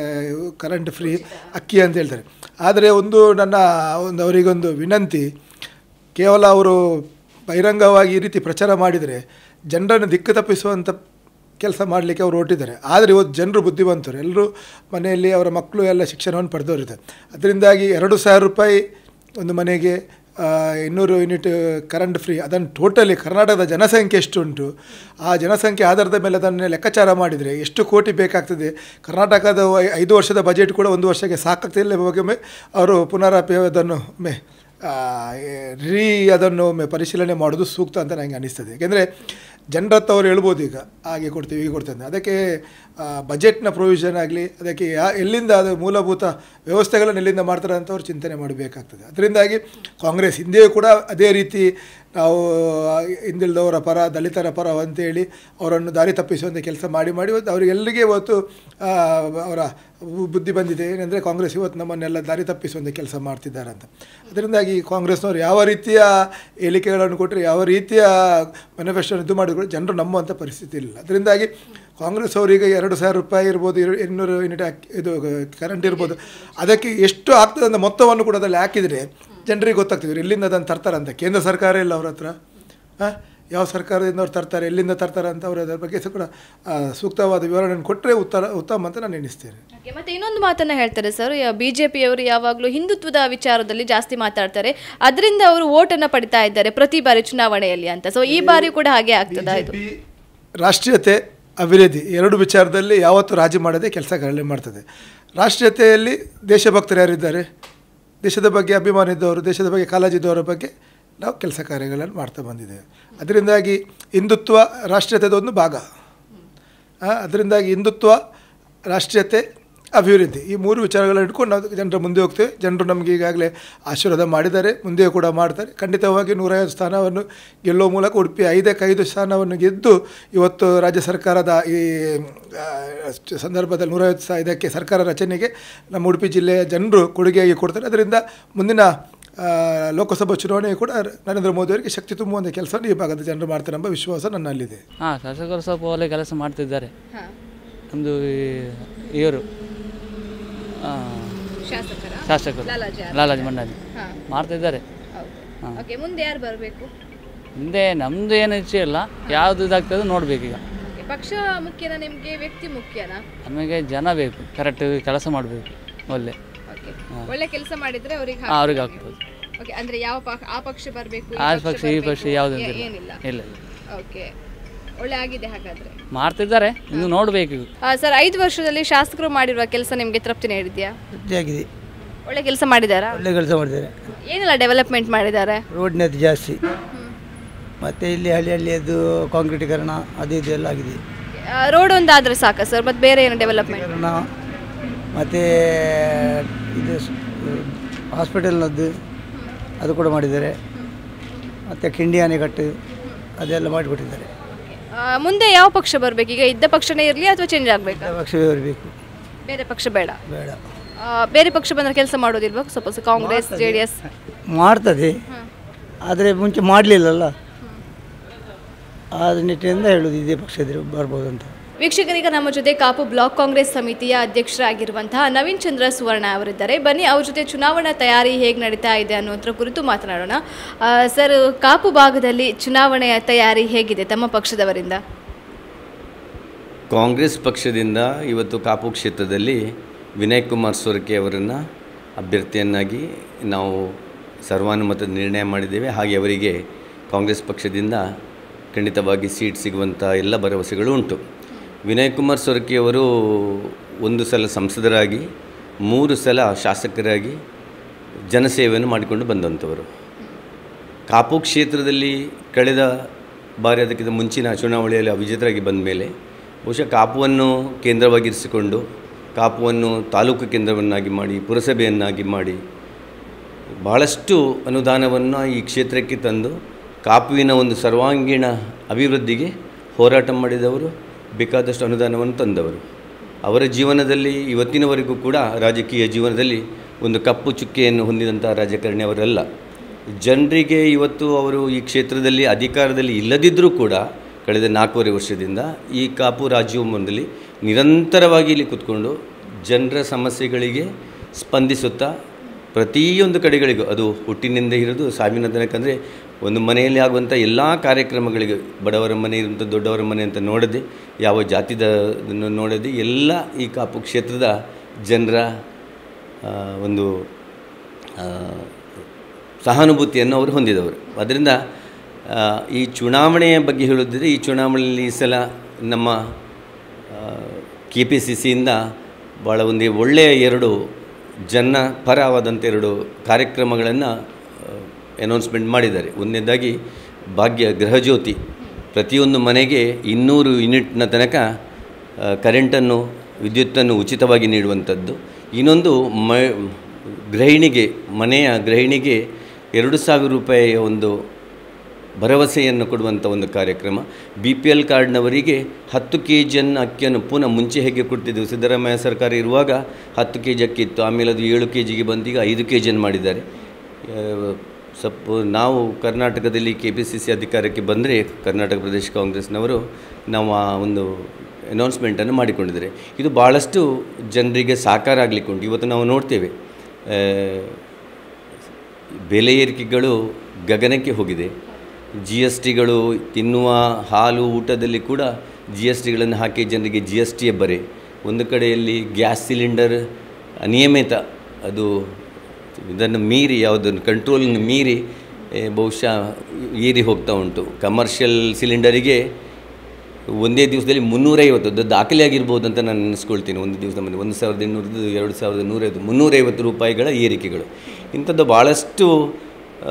ಕರೆಂಟ್ ಫ್ರೀ ಅಕ್ಕಿ ಅಂತ ಹೇಳ್ತಾರೆ ಆದರೆ ಒಂದು ನನ್ನ ಒಂದು ಅವರಿಗೊಂದು ವಿನಂತಿ ಕೇವಲ ಅವರು ಬಹಿರಂಗವಾಗಿ ಈ ರೀತಿ ಪ್ರಚಾರ ಮಾಡಿದರೆ ಜನರನ್ನು ದಿಕ್ಕು ತಪ್ಪಿಸುವಂಥ ಕೆಲಸ ಮಾಡಲಿಕ್ಕೆ ಅವರು ಹೊರಟಿದ್ದಾರೆ ಆದರೆ ಇವತ್ತು ಜನರು ಬುದ್ಧಿವಂತರು ಎಲ್ಲರೂ ಮನೆಯಲ್ಲಿ ಅವರ ಮಕ್ಕಳು ಎಲ್ಲ ಶಿಕ್ಷಣವನ್ನು ಪಡೆದವರಿದ್ದಾರೆ ಅದರಿಂದಾಗಿ ಎರಡು ಸಾವಿರ ರೂಪಾಯಿ ಒಂದು ಮನೆಗೆ ಆ, ಇನ್ನೂರು ಯೂನಿಟ್ ಕರೆಂಟ್ ಫ್ರೀ ಅದನ್ನು ಟೋಟಲಿ ಕರ್ನಾಟಕದ ಜನಸಂಖ್ಯೆ ಎಷ್ಟು ಉಂಟು ಆ ಜನಸಂಖ್ಯೆ ಆಧಾರದ ಮೇಲೆ ಅದನ್ನು ಲೆಕ್ಕಾಚಾರ ಮಾಡಿದರೆ ಎಷ್ಟು ಕೋಟಿ ಬೇಕಾಗ್ತದೆ ಕರ್ನಾಟಕದ ಐ- ಐದು ವರ್ಷದ ಬಜೆಟ್ ಕೂಡ ಒಂದು ವರ್ಷಕ್ಕೆ ಸಾಕಾಗ್ತಿಲ್ಲ ಬಗ್ಗೆ ಅವರು ಪುನರಾಪಿ ಅದನ್ನು ಒಮ್ಮೆ ಆ, ರೀ ಅದನ್ನು ಒಮ್ಮೆ ಪರಿಶೀಲನೆ ಮಾಡೋದು ಸೂಕ್ತ ಅಂತ ನನಗೆ ಅನಿಸ್ತದೆ ಯಾಕೆಂದರೆ ಜನರ ಹತ್ರ ಅವ್ರು ಹೇಳ್ಬೋದು ಈಗ ಹಾಗೆ ಕೊಡ್ತೀವಿ ಹೀಗೆ ಕೊಡ್ತೇವೆ ಅಂತ. ಅದಕ್ಕೆ ಆ, ಬಜೆಟ್ನ ಪ್ರೊವಿಷನ್ ಆಗಲಿ ಅದಕ್ಕೆ ಯಾ ಎಲ್ಲಿಂದ ಅದು ಮೂಲಭೂತ ವ್ಯವಸ್ಥೆಗಳನ್ನು ಎಲ್ಲಿಂದ ಮಾಡ್ತಾರೆ ಅಂತ ಅವ್ರು ಚಿಂತನೆ ಮಾಡಬೇಕಾಗ್ತದೆ ಅದರಿಂದಾಗಿ ಕಾಂಗ್ರೆಸ್ ಹಿಂದೆಯೂ ಕೂಡ ಅದೇ ರೀತಿ ನಾವು ಹಿಂದುಳಿದವರ ಪರ ದಲಿತರ ಪರ ಅಂತೇಳಿ ಅವರನ್ನು ದಾರಿ ತಪ್ಪಿಸುವಂಥ ಕೆಲಸ ಮಾಡಿ ಮಾಡಿ ಇವತ್ತು ಅವರಿಗೆಲ್ಲರಿಗೆ ಇವತ್ತು ಆ, ಅವರ ಬು- ಬುದ್ಧಿ ಬಂದಿದೆ ಏನಂದರೆ ಕಾಂಗ್ರೆಸ್ ಇವತ್ತು ನಮ್ಮನ್ನೆಲ್ಲ ದಾರಿ ತಪ್ಪಿಸುವಂಥ ಕೆಲಸ ಮಾಡ್ತಿದ್ದಾರೆ ಅಂತ ಅದರಿಂದಾಗಿ ಕಾಂಗ್ರೆಸ್ನವರು ಯಾವ ರೀತಿಯ ಹೇಳಿಕೆಗಳನ್ನು ಕೊಟ್ಟರೆ ಯಾವ ರೀತಿಯ ಮ್ಯಾನಿಫೆಸ್ಟೋ ಇದು ಮಾಡಿದ್ರು ಜನರು ನಂಬುವಂಥ ಪರಿಸ್ಥಿತಿ ಇಲ್ಲ ಅದರಿಂದಾಗಿ ಕಾಂಗ್ರೆಸ್ ಅವರಿಗೆ ಎರಡು ಸಾವಿರ ರೂಪಾಯಿ ಇರ್ಬೋದು ಇರು- ಇನ್ನೂರು ಯೂನಿಟ್ ಹಾಕಿ ಇದು ಕರೆಂಟ್ ಇರ್ಬೋದು ಅದಕ್ಕೆ ಎಷ್ಟು ಆಗ್ತದೆ ಅಂತ ಮೊತ್ತವನ್ನು ಕೂಡ ಅದರಲ್ಲಿ ಹಾಕಿದರೆ ಜನರಿಗೆ ಗೊತ್ತಾಗ್ತದೆ ಇವ್ರು ಎಲ್ಲಿಂದ ಅದನ್ನು ತರ್ತಾರಂತ ಕೇಂದ್ರ ಸರ್ಕಾರ ಇಲ್ಲ ಅವ್ರ ಹತ್ರ ಹಾಂ ಯಾವ ಸರ್ಕಾರದಿಂದ ಅವ್ರು ತರ್ತಾರೆ ಎಲ್ಲಿಂದ ತರ್ತಾರೆ ಅಂತ ಅವರು ಅದರ ಬಗ್ಗೆ ಸಹ ಕೂಡ ಆ, ಸೂಕ್ತವಾದ ವಿವರಣೆಯನ್ನು ಕೊಟ್ಟರೆ ಉತ್ತರ ಉತ್ತಮ ಅಂತ ನಾನು ಎಣಿಸ್ತೇನೆ Okay, ಮತ್ತೆ ಇನ್ನೊಂದು ಮಾತನ್ನ ಹೇಳ್ತಾರೆ ಸರ್ ಬಿಜೆಪಿಯವರು ಯಾವಾಗಲೂ ಹಿಂದುತ್ವದ ವಿಚಾರದಲ್ಲಿ ಜಾಸ್ತಿ ಮಾತಾಡ್ತಾರೆ ಅದರಿಂದ ಅವರು ಓಟನ್ನ ಪಡಿತಾ ಇದ್ದಾರೆ ಪ್ರತಿ ಬಾರಿ ಚುನಾವಣೆಯಲ್ಲಿ ಅಂತ ಸೊ ಈ ಬಾರಿ ಕೂಡ ಹಾಗೆ ಆಗ್ತದಾ ಇದು ರಾಷ್ಟ್ರೀಯತೆ ಅಭಿವೃದ್ಧಿ ಎರಡು ವಿಚಾರದಲ್ಲಿ ಯಾವತ್ತೂ ರಾಜಿ ಮಾಡದೆ ಕೆಲಸಗಳಲ್ಲಿ ಮಾಡ್ತದೆ ರಾಷ್ಟ್ರೀಯತೆಯಲ್ಲಿ ದೇಶಭಕ್ತರು ಯಾರಿದ್ದಾರೆ ದೇಶದ ಬಗ್ಗೆ ಅಭಿಮಾನ ಇದ್ದವರು ದೇಶದ ಬಗ್ಗೆ ಕಾಳಜಿ ಇದ್ದವರ ಬಗ್ಗೆ ನಾವು ಕೆಲಸ ಕಾರ್ಯಗಳನ್ನು ಮಾಡ್ತಾ ಬಂದಿದ್ದೇವೆ ಅದರಿಂದಾಗಿ ಹಿಂದುತ್ವ ರಾಷ್ಟ್ರೀಯತೆದ ಒಂದು ಭಾಗ ಆ, ಅದರಿಂದಾಗಿ ಹಿಂದುತ್ವ ರಾಷ್ಟ್ರೀಯತೆ ಅಭಿವೃದ್ಧಿ ಈ ಮೂರು ವಿಚಾರಗಳನ್ನು ಇಟ್ಕೊಂಡು ನಾವು ಜನರ ಮುಂದೆ ಹೋಗ್ತೇವೆ ಜನರು ನಮಗೆ ಈಗಾಗಲೇ ಆಶೀರ್ವಾದ ಮಾಡಿದ್ದಾರೆ ಮುಂದೆಯೂ ಕೂಡ ಮಾಡ್ತಾರೆ ಖಂಡಿತವಾಗಿ ನೂರೈವತ್ತು ಸ್ಥಾನವನ್ನು ಗೆಲ್ಲುವ ಮೂಲಕ ಉಡುಪಿ ಐದಕ್ಕೆ ಐದು ಸ್ಥಾನವನ್ನು ಗೆದ್ದು ಇವತ್ತು ರಾಜ್ಯ ಸರ್ಕಾರದ ಈ ಆ, ಸಂದರ್ಭದಲ್ಲಿ ನೂರೈವತ್ತು ಸ- ಇದಕ್ಕೆ ಸರ್ಕಾರ ರಚನೆಗೆ ನಮ್ಮ ಉಡುಪಿ ಜಿಲ್ಲೆಯ ಜನರು ಕೊಡುಗೆಯಾಗಿ ಕೊಡ್ತಾರೆ ಅದರಿಂದ ಮುಂದಿನ ಆ, ಲೋಕಸಭಾ ಚುನಾವಣೆಯು ಕೂಡ ನರೇಂದ್ರ ಮೋದಿ ಅವರಿಗೆ ಶಕ್ತಿ ತುಂಬುವಂಥ ಕೆಲಸವನ್ನು ಈ ಭಾಗದ ಜನರು ಮಾಡ್ತಾರೆ ಎಂಬ ವಿಶ್ವಾಸ ನನ್ನಲ್ಲಿದೆ ಹಾಂ ಶಾಸಕರು ಸ್ವಲ್ಪ ಒಳ್ಳೆ ಕೆಲಸ ಮಾಡ್ತಿದ್ದಾರೆ ನಮ್ಮದು ಇವರು ಶಾಸಕರ ಶಾಸಕರು ಲಾಲಾಜಿ ಆರ್. ಲಾಲಾಜಿ ಮಂಡಳಿ ಹಾ. ಮಾಡ್ತಿದ್ದಾರೆ ಹಾಂ ಓಕೆ ಮುಂದೆ ಯಾರು ಬರಬೇಕು ಮುಂದೆ ನಮ್ಮದು ಏನು ಇಚ್ಛೆ ಇಲ್ಲ ಯಾವುದು ಇದಾಗ್ತದೆ ನೋಡಬೇಕೀಗ ಪಕ್ಷ ಮುಖ್ಯನಾ ನಿಮಗೆ ವ್ಯಕ್ತಿ ಮುಖ್ಯನಾ ನಮಗೆ ಜನ ಬೇಕು ಕರೆಕ್ಟ್ ಕೆಲಸ ಮಾಡಬೇಕು ಒಳ್ಳೆ ಓಕೆ ಹಾ. ಒಳ್ಳೆ ಕೆಲಸ ಮಾಡಿದ್ರೆ ಅವ್ರಿಗೆ ಹಾಂ ಅವ್ರಿಗೆ ಆಗ್ತದೆ ಓಕೆ ಅಂದ್ರೆ ಯಾವ ಪಕ್ಷ ಆ ಪಕ್ಷ ಬರಬೇಕು ಆ ಪಕ್ಷ ಈ ಪಕ್ಷ ಯಾವುದಂತ ಇಲ್ಲ ಏನಿಲ್ಲ ಇಲ್ಲ ಇಲ್ಲ ಓಕೆ ಒಳ್ಳೆ ಆಗಿದೆ ಹಾಗಾದ್ರೆ ಮಾಡ್ತಿದ್ದಾರೆ ಇನ್ನು ನೋಡಬೇಕು ಸರ್ ಐದು ವರ್ಷದಲ್ಲಿ ಶಾಸಕರು ಮಾಡಿರುವ ಕೆಲಸ ನಿಮಗೆ ತೃಪ್ತಿ ನೀಡಿದ್ಯಾ ಆಗಿದೆ ಒಳ್ಳೆ ಕೆಲಸ ಮಾಡಿದಾರಾ ಒಳ್ಳೆ ಕೆಲಸ ಮಾಡಿದ್ದಾರೆ ಏನೆಲ್ಲ ಡೆವಲಪ್ಮೆಂಟ್ ಮಾಡಿದ್ದಾರೆ ರೋಡ್ನದ್ದು ಜಾಸ್ತಿ ಮತ್ತು ಇಲ್ಲಿ ಹಳ್ಳಿ ಹಳ್ಳಿಯದ್ದು ಕಾಂಕ್ರೀಟೀಕರಣ ಅದು ಇದು ಎಲ್ಲ ಆಗಿದೆ ರೋಡ್ ಒಂದಾದ್ರೆ ಸಾಕ ಸರ್ ಮತ್ತೆ ಬೇರೆ ಏನು ಡೆವಲಪ್ಮೆಂಟ್ ಕಾರಣ ಮತ್ತು ಇದು ಹಾಸ್ಪಿಟಲ್ನದ್ದು ಅದು ಕೂಡ ಮಾಡಿದ್ದಾರೆ ಮತ್ತು ಕಿಂಡಿ ಅಣೆಕಟ್ಟು ಅದೆಲ್ಲ ಮಾಡಿಕೊಟ್ಟಿದ್ದಾರೆ ಮುಂದೆ ಯಾವ ಪಕ್ಷ ಬರ್ಬೇಕು ಈಗ ಇದ್ದ ಪಕ್ಷನೇ ಇರಲಿ ಅಥವಾ ಚೇಂಜ್ ಆಗಬೇಕಾ ಪಕ್ಷವೇ ಬರಬೇಕು ಬೇರೆ ಪಕ್ಷ ಬೇಡ ಬೇಡ ಆ, ಬೇರೆ ಪಕ್ಷ ಬಂದ್ರೆ ಕೆಲಸ ಮಾಡೋದಿಲ್ವಾ suppose Congress J D S ಮಾಡ್ತದೆ ಆದರೆ ಮುಂಚೆ ಮಾಡಲಿಲ್ಲಲ್ಲ ಆ ನಿಟ್ಟಿನಿಂದ ಹೇಳೋದು ಇದೇ ಪಕ್ಷ ಇದ್ರೆ ಬರ್ಬೋದು ಅಂತ ವೀಕ್ಷಕರೀಗ ನಮ್ಮ ಜೊತೆ ಕಾಪು ಬ್ಲಾಕ್ ಕಾಂಗ್ರೆಸ್ ಸಮಿತಿಯ ಅಧ್ಯಕ್ಷರಾಗಿರುವಂತಹ ನವೀನ್ ಚಂದ್ರ ಸುವರ್ಣ ಅವರಿದ್ದಾರೆ ಬನ್ನಿ ಅವ್ರ ಜೊತೆ ಚುನಾವಣಾ ತಯಾರಿ ಹೇಗೆ ನಡೀತಾ ಇದೆ ಅನ್ನೋದ್ರ ಕುರಿತು ಮಾತನಾಡೋಣ ಆ, ಸರ್ ಕಾಪು ಭಾಗದಲ್ಲಿ ಚುನಾವಣೆಯ ತಯಾರಿ ಹೇಗಿದೆ ತಮ್ಮ ಪಕ್ಷದವರಿಂದ ಕಾಂಗ್ರೆಸ್ ಪಕ್ಷದಿಂದ ಇವತ್ತು ಕಾಪು ಕ್ಷೇತ್ರದಲ್ಲಿ ವಿನಯ್ ಕುಮಾರ್ ಸೊರಕೆ ಅವರನ್ನು ಅಭ್ಯರ್ಥಿಯನ್ನಾಗಿ ನಾವು ಸರ್ವಾನುಮತದ ನಿರ್ಣಯ ಮಾಡಿದ್ದೇವೆ ಹಾಗೆ ಅವರಿಗೆ ಕಾಂಗ್ರೆಸ್ ಪಕ್ಷದಿಂದ ಖಂಡಿತವಾಗಿ ಸೀಟ್ ಸಿಗುವಂಥ ಎಲ್ಲ ಭರವಸೆಗಳು ಉಂಟು ವಿನಯ್ ಕುಮಾರ್ ಸೊರಕೆ ಅವರು ಒಂದು ಸಲ ಸಂಸದರಾಗಿ ಮೂರು ಸಲ ಶಾಸಕರಾಗಿ ಜನಸೇವೆಯನ್ನು ಮಾಡಿಕೊಂಡು ಬಂದಂಥವರು ಕಾಪು ಕ್ಷೇತ್ರದಲ್ಲಿ ಕಳೆದ ಬಾರಿ ಅದಕ್ಕಿಂತ ಮುಂಚಿನ ಚುನಾವಣೆಯಲ್ಲಿ ವಿಜೇತರಾಗಿ ಬಂದ ಮೇಲೆ ಬಹುಶಃ ಕಾಪುವನ್ನು ಕೇಂದ್ರವಾಗಿರಿಸಿಕೊಂಡು ಕಾಪುವನ್ನು ತಾಲೂಕು ಕೇಂದ್ರವನ್ನಾಗಿ ಮಾಡಿ ಪುರಸಭೆಯನ್ನಾಗಿ ಮಾಡಿ ಬಹಳಷ್ಟು ಅನುದಾನವನ್ನು ಈ ಕ್ಷೇತ್ರಕ್ಕೆ ತಂದು ಕಾಪುವಿನ ಒಂದು ಸರ್ವಾಂಗೀಣ ಅಭಿವೃದ್ಧಿಗೆ ಹೋರಾಟ ಮಾಡಿದವರು ಬೇಕಾದಷ್ಟು ಅನುದಾನವನ್ನು ತಂದವರು ಅವರ ಜೀವನದಲ್ಲಿ ಇವತ್ತಿನವರೆಗೂ ಕೂಡ ರಾಜಕೀಯ ಜೀವನದಲ್ಲಿ ಒಂದು ಕಪ್ಪು ಚುಕ್ಕೆಯನ್ನು ಹೊಂದಿದಂಥ ರಾಜಕಾರಣಿ ಅವರಲ್ಲ ಜನರಿಗೆ ಇವತ್ತು ಅವರು ಈ ಕ್ಷೇತ್ರದಲ್ಲಿ ಅಧಿಕಾರದಲ್ಲಿ ಇಲ್ಲದಿದ್ದರೂ ಕೂಡ ಕಳೆದ ನಾಲ್ಕೂವರೆ ವರ್ಷದಿಂದ ಈ ಕಾಪು ರಾಜ್ಯಭವನದಲ್ಲಿ ನಿರಂತರವಾಗಿ ಇಲ್ಲಿ ಕೂತ್ಕೊಂಡು ಜನರ ಸಮಸ್ಯೆಗಳಿಗೆ ಸ್ಪಂದಿಸುತ್ತಾ ಪ್ರತಿಯೊಂದು ಕಡೆಗಳಿಗೂ ಅದು ಹುಟ್ಟಿನಿಂದ ಹಿಡಿದು ಸಾವಿನ ತನಕ ಅಂದರೆ ಒಂದು ಮನೆಯಲ್ಲಿ ಆಗುವಂಥ ಎಲ್ಲ ಕಾರ್ಯಕ್ರಮಗಳಿಗೆ ಬಡವರ ಮನೆ ಇರುವಂಥ ದೊಡ್ಡವರ ಮನೆ ಅಂತ ನೋಡದೆ ಯಾವ ಜಾತಿದ ಅದನ್ನು ನೋಡದೆ ಎಲ್ಲ ಈ ಕಾಪು ಕ್ಷೇತ್ರದ ಜನರ ಆ, ಒಂದು ಆ, ಸಹಾನುಭೂತಿಯನ್ನು ಅವರು ಹೊಂದಿದವರು ಅದರಿಂದ ಆ, ಈ ಚುನಾವಣೆಯ ಬಗ್ಗೆ ಹೇಳುತ್ತಿದ್ದರೆ ಈ ಚುನಾವಣೆಯಲ್ಲಿ ಈ ಸಲ ನಮ್ಮ ಕೆ ಪಿ ಸಿ ಸಿಯಿಂದ ಭಾಳ ಒಂದು ಒಳ್ಳೆಯ ಎರಡು ಜನ ಪರವಾದಂಥ ಎರಡು ಕಾರ್ಯಕ್ರಮಗಳನ್ನು ಅನೌನ್ಸ್ಮೆಂಟ್ ಮಾಡಿದ್ದಾರೆ ಒಂದನೇದಾಗಿ ಭಾಗ್ಯ ಗೃಹಜ್ಯೋತಿ ಪ್ರತಿಯೊಂದು ಮನೆಗೆ ಇನ್ನೂರು ಯೂನಿಟ್ನ ತನಕ ಆ, ಕರೆಂಟನ್ನು ವಿದ್ಯುತ್ತನ್ನು ಉಚಿತವಾಗಿ ನೀಡುವಂಥದ್ದು ಇನ್ನೊಂದು ಮ ಗೃಹಿಣಿಗೆ ಮನೆಯ ಗೃಹಿಣಿಗೆ ಎರಡು ಸಾವಿರ ರೂಪಾಯಿಯ ಒಂದು ಭರವಸೆಯನ್ನು ಕೊಡುವಂಥ ಒಂದು ಕಾರ್ಯಕ್ರಮ ಬಿ ಪಿ ಎಲ್ ಕಾರ್ಡ್ನವರಿಗೆ ಹತ್ತು ಕೆ ಜಿಯನ್ನು ಅಕ್ಕಿಯನ್ನು ಪುನಃ ಮುಂಚೆ ಹೇಗೆ ಕೊಡ್ತಿದ್ದೆವು ಸಿದ್ದರಾಮಯ್ಯ ಸರ್ಕಾರ ಇರುವಾಗ ಹತ್ತು ಕೆ ಜಿ ಅಕ್ಕಿ ಇತ್ತು ಆಮೇಲೆ ಅದು ಏಳು ಕೆ ಜಿಗೆ ಬಂದು ಈಗ ಐದು ಕೆ ಜಿಯನ್ನು ಮಾಡಿದ್ದಾರೆ ಆ, ಸಪ್ ನಾವು ಕರ್ನಾಟಕದಲ್ಲಿ ಕೆ ಪಿ ಸಿ ಸಿ ಅಧಿಕಾರಕ್ಕೆ ಬಂದರೆ ಕರ್ನಾಟಕ ಪ್ರದೇಶ ಕಾಂಗ್ರೆಸ್ನವರು ನಾವು ಆ ಒಂದು ಅನೌನ್ಸ್ಮೆಂಟನ್ನು ಮಾಡಿಕೊಂಡಿದ್ದಾರೆ ಇದು ಭಾಳಷ್ಟು ಜನರಿಗೆ ಸಾಕಾರ ಆಗಲಿಕ್ಕೆ ಉಂಟು ಇವತ್ತು ನಾವು ನೋಡ್ತೇವೆ ಆ, ಬೆಲೆ ಏರಿಕೆಗಳು ಗಗನಕ್ಕೆ ಹೋಗಿದೆ ಜಿ ಎಸ್ ಟಿಗಳು ತಿನ್ನುವ ಹಾಲು ಊಟದಲ್ಲಿ ಕೂಡ ಜಿ ಎಸ್ ಟಿಗಳನ್ನು ಹಾಕಿ ಜನರಿಗೆ ಜಿ ಎಸ್ ಟಿಯೇ ಬರೆ ಒಂದು ಕಡೆಯಲ್ಲಿ ಗ್ಯಾಸ್ ಸಿಲಿಂಡರ್ ಅನಿಯಮಿತ ಅದು ಇದನ್ನು ಮೀರಿ ಯಾವುದನ್ನು ಕಂಟ್ರೋಲನ್ನು ಮೀರಿ ಏ, ಬಹುಶಃ ಏರಿ ಹೋಗ್ತಾ ಉಂಟು ಕಮರ್ಷಿಯಲ್ ಸಿಲಿಂಡರಿಗೆ ಒಂದೇ ದಿವಸದಲ್ಲಿ ಮುನ್ನೂರೈವತ್ತು ಅದು ದಾಖಲೆ ಆಗಿರ್ಬೋದು ಅಂತ ನಾನು ನೆನೆಸ್ಕೊಳ್ತೀನಿ ಒಂದು ದಿವಸದ ಮುಂದೆ ಒಂದು ಸಾವಿರದ ಇನ್ನೂರದ್ದು ಎರಡು ಸಾವಿರದ ನೂರೈವತ್ತು ಮುನ್ನೂರೈವತ್ತು ರೂಪಾಯಿಗಳ ಏರಿಕೆಗಳು ಇಂಥದ್ದು ಭಾಳಷ್ಟು ಆ,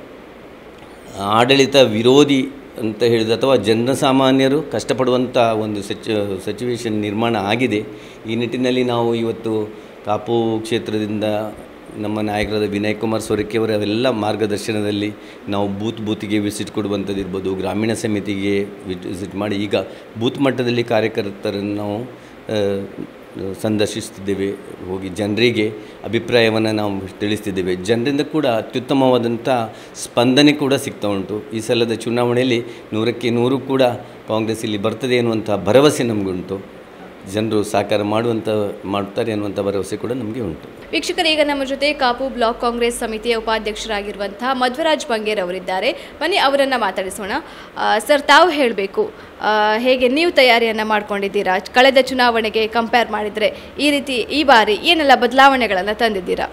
ಆಡಳಿತ ವಿರೋಧಿ ಅಂತ ಹೇಳಿದ ಅಥವಾ ಜನಸಾಮಾನ್ಯರು ಕಷ್ಟಪಡುವಂಥ ಒಂದು ಸಚ್ ಸಿಚುವೇಶನ್ ನಿರ್ಮಾಣ ಆಗಿದೆ ಈ ನಿಟ್ಟಿನಲ್ಲಿ ನಾವು ಇವತ್ತು ಕಾಪು ಕ್ಷೇತ್ರದಿಂದ ನಮ್ಮ ನಾಯಕರಾದ ವಿನಯ್ ಕುಮಾರ್ ಸೊರಕೆ ಅವರ ಎಲ್ಲ ಮಾರ್ಗದರ್ಶನದಲ್ಲಿ ನಾವು ಬೂತ್ ಬೂತಿಗೆ ವಿಸಿಟ್ ಕೊಡುವಂಥದ್ದು ಇರ್ಬೋದು ಗ್ರಾಮೀಣ ಸಮಿತಿಗೆ ವಿಸಿಟ್ ಮಾಡಿ ಈಗ ಬೂತ್ ಮಟ್ಟದಲ್ಲಿ ಕಾರ್ಯಕರ್ತರನ್ನು ನಾವು ಆ, ಸಂದರ್ಶಿಸ್ತಿದ್ದೇವೆ ಹೋಗಿ ಜನರಿಗೆ ಅಭಿಪ್ರಾಯವನ್ನು ನಾವು ತಿಳಿಸ್ತಿದ್ದೇವೆ ಜನರಿಂದ ಕೂಡ ಅತ್ಯುತ್ತಮವಾದಂಥ ಸ್ಪಂದನೆ ಕೂಡ ಸಿಗ್ತಾ ಉಂಟು ಈ ಸಲದ ಚುನಾವಣೆಯಲ್ಲಿ ನೂರಕ್ಕೆ ನೂರು ಕೂಡ ಕಾಂಗ್ರೆಸ್ ಇಲ್ಲಿ ಬರ್ತದೆ ಅನ್ನುವಂಥ ಭರವಸೆ ನಮಗುಂಟು ಜನರು ಸಾಕಾರ ಮಾಡುವಂಥ ಮಾಡ್ತಾರೆ ಅನ್ನುವಂಥ ಭರವಸೆ ಕೂಡ ನಮಗೆ ಉಂಟು ವೀಕ್ಷಕರು ಈಗ ನಮ್ಮ ಜೊತೆ ಕಾಪು ಬ್ಲಾಕ್ ಕಾಂಗ್ರೆಸ್ ಸಮಿತಿಯ ಉಪಾಧ್ಯಕ್ಷರಾಗಿರುವಂತಹ ಮಧ್ವರಾಜ್ ಬಂಗೇರ್ ಅವರಿದ್ದಾರೆ ಬನ್ನಿ ಅವರನ್ನ ಮಾತಾಡಿಸೋಣ ಆ, ಸರ್ ತಾವು ಹೇಳಬೇಕು ಹೇಗೆ ನೀವು ತಯಾರಿಯನ್ನ ಮಾಡ್ಕೊಂಡಿದ್ದೀರಾ ಕಳೆದ ಚುನಾವಣೆಗೆ ಕಂಪೇರ್ ಮಾಡಿದರೆ ಈ ರೀತಿ ಈ ಬಾರಿ ಏನೆಲ್ಲ ಬದಲಾವಣೆಗಳನ್ನು ತಂದಿದ್ದೀರಾ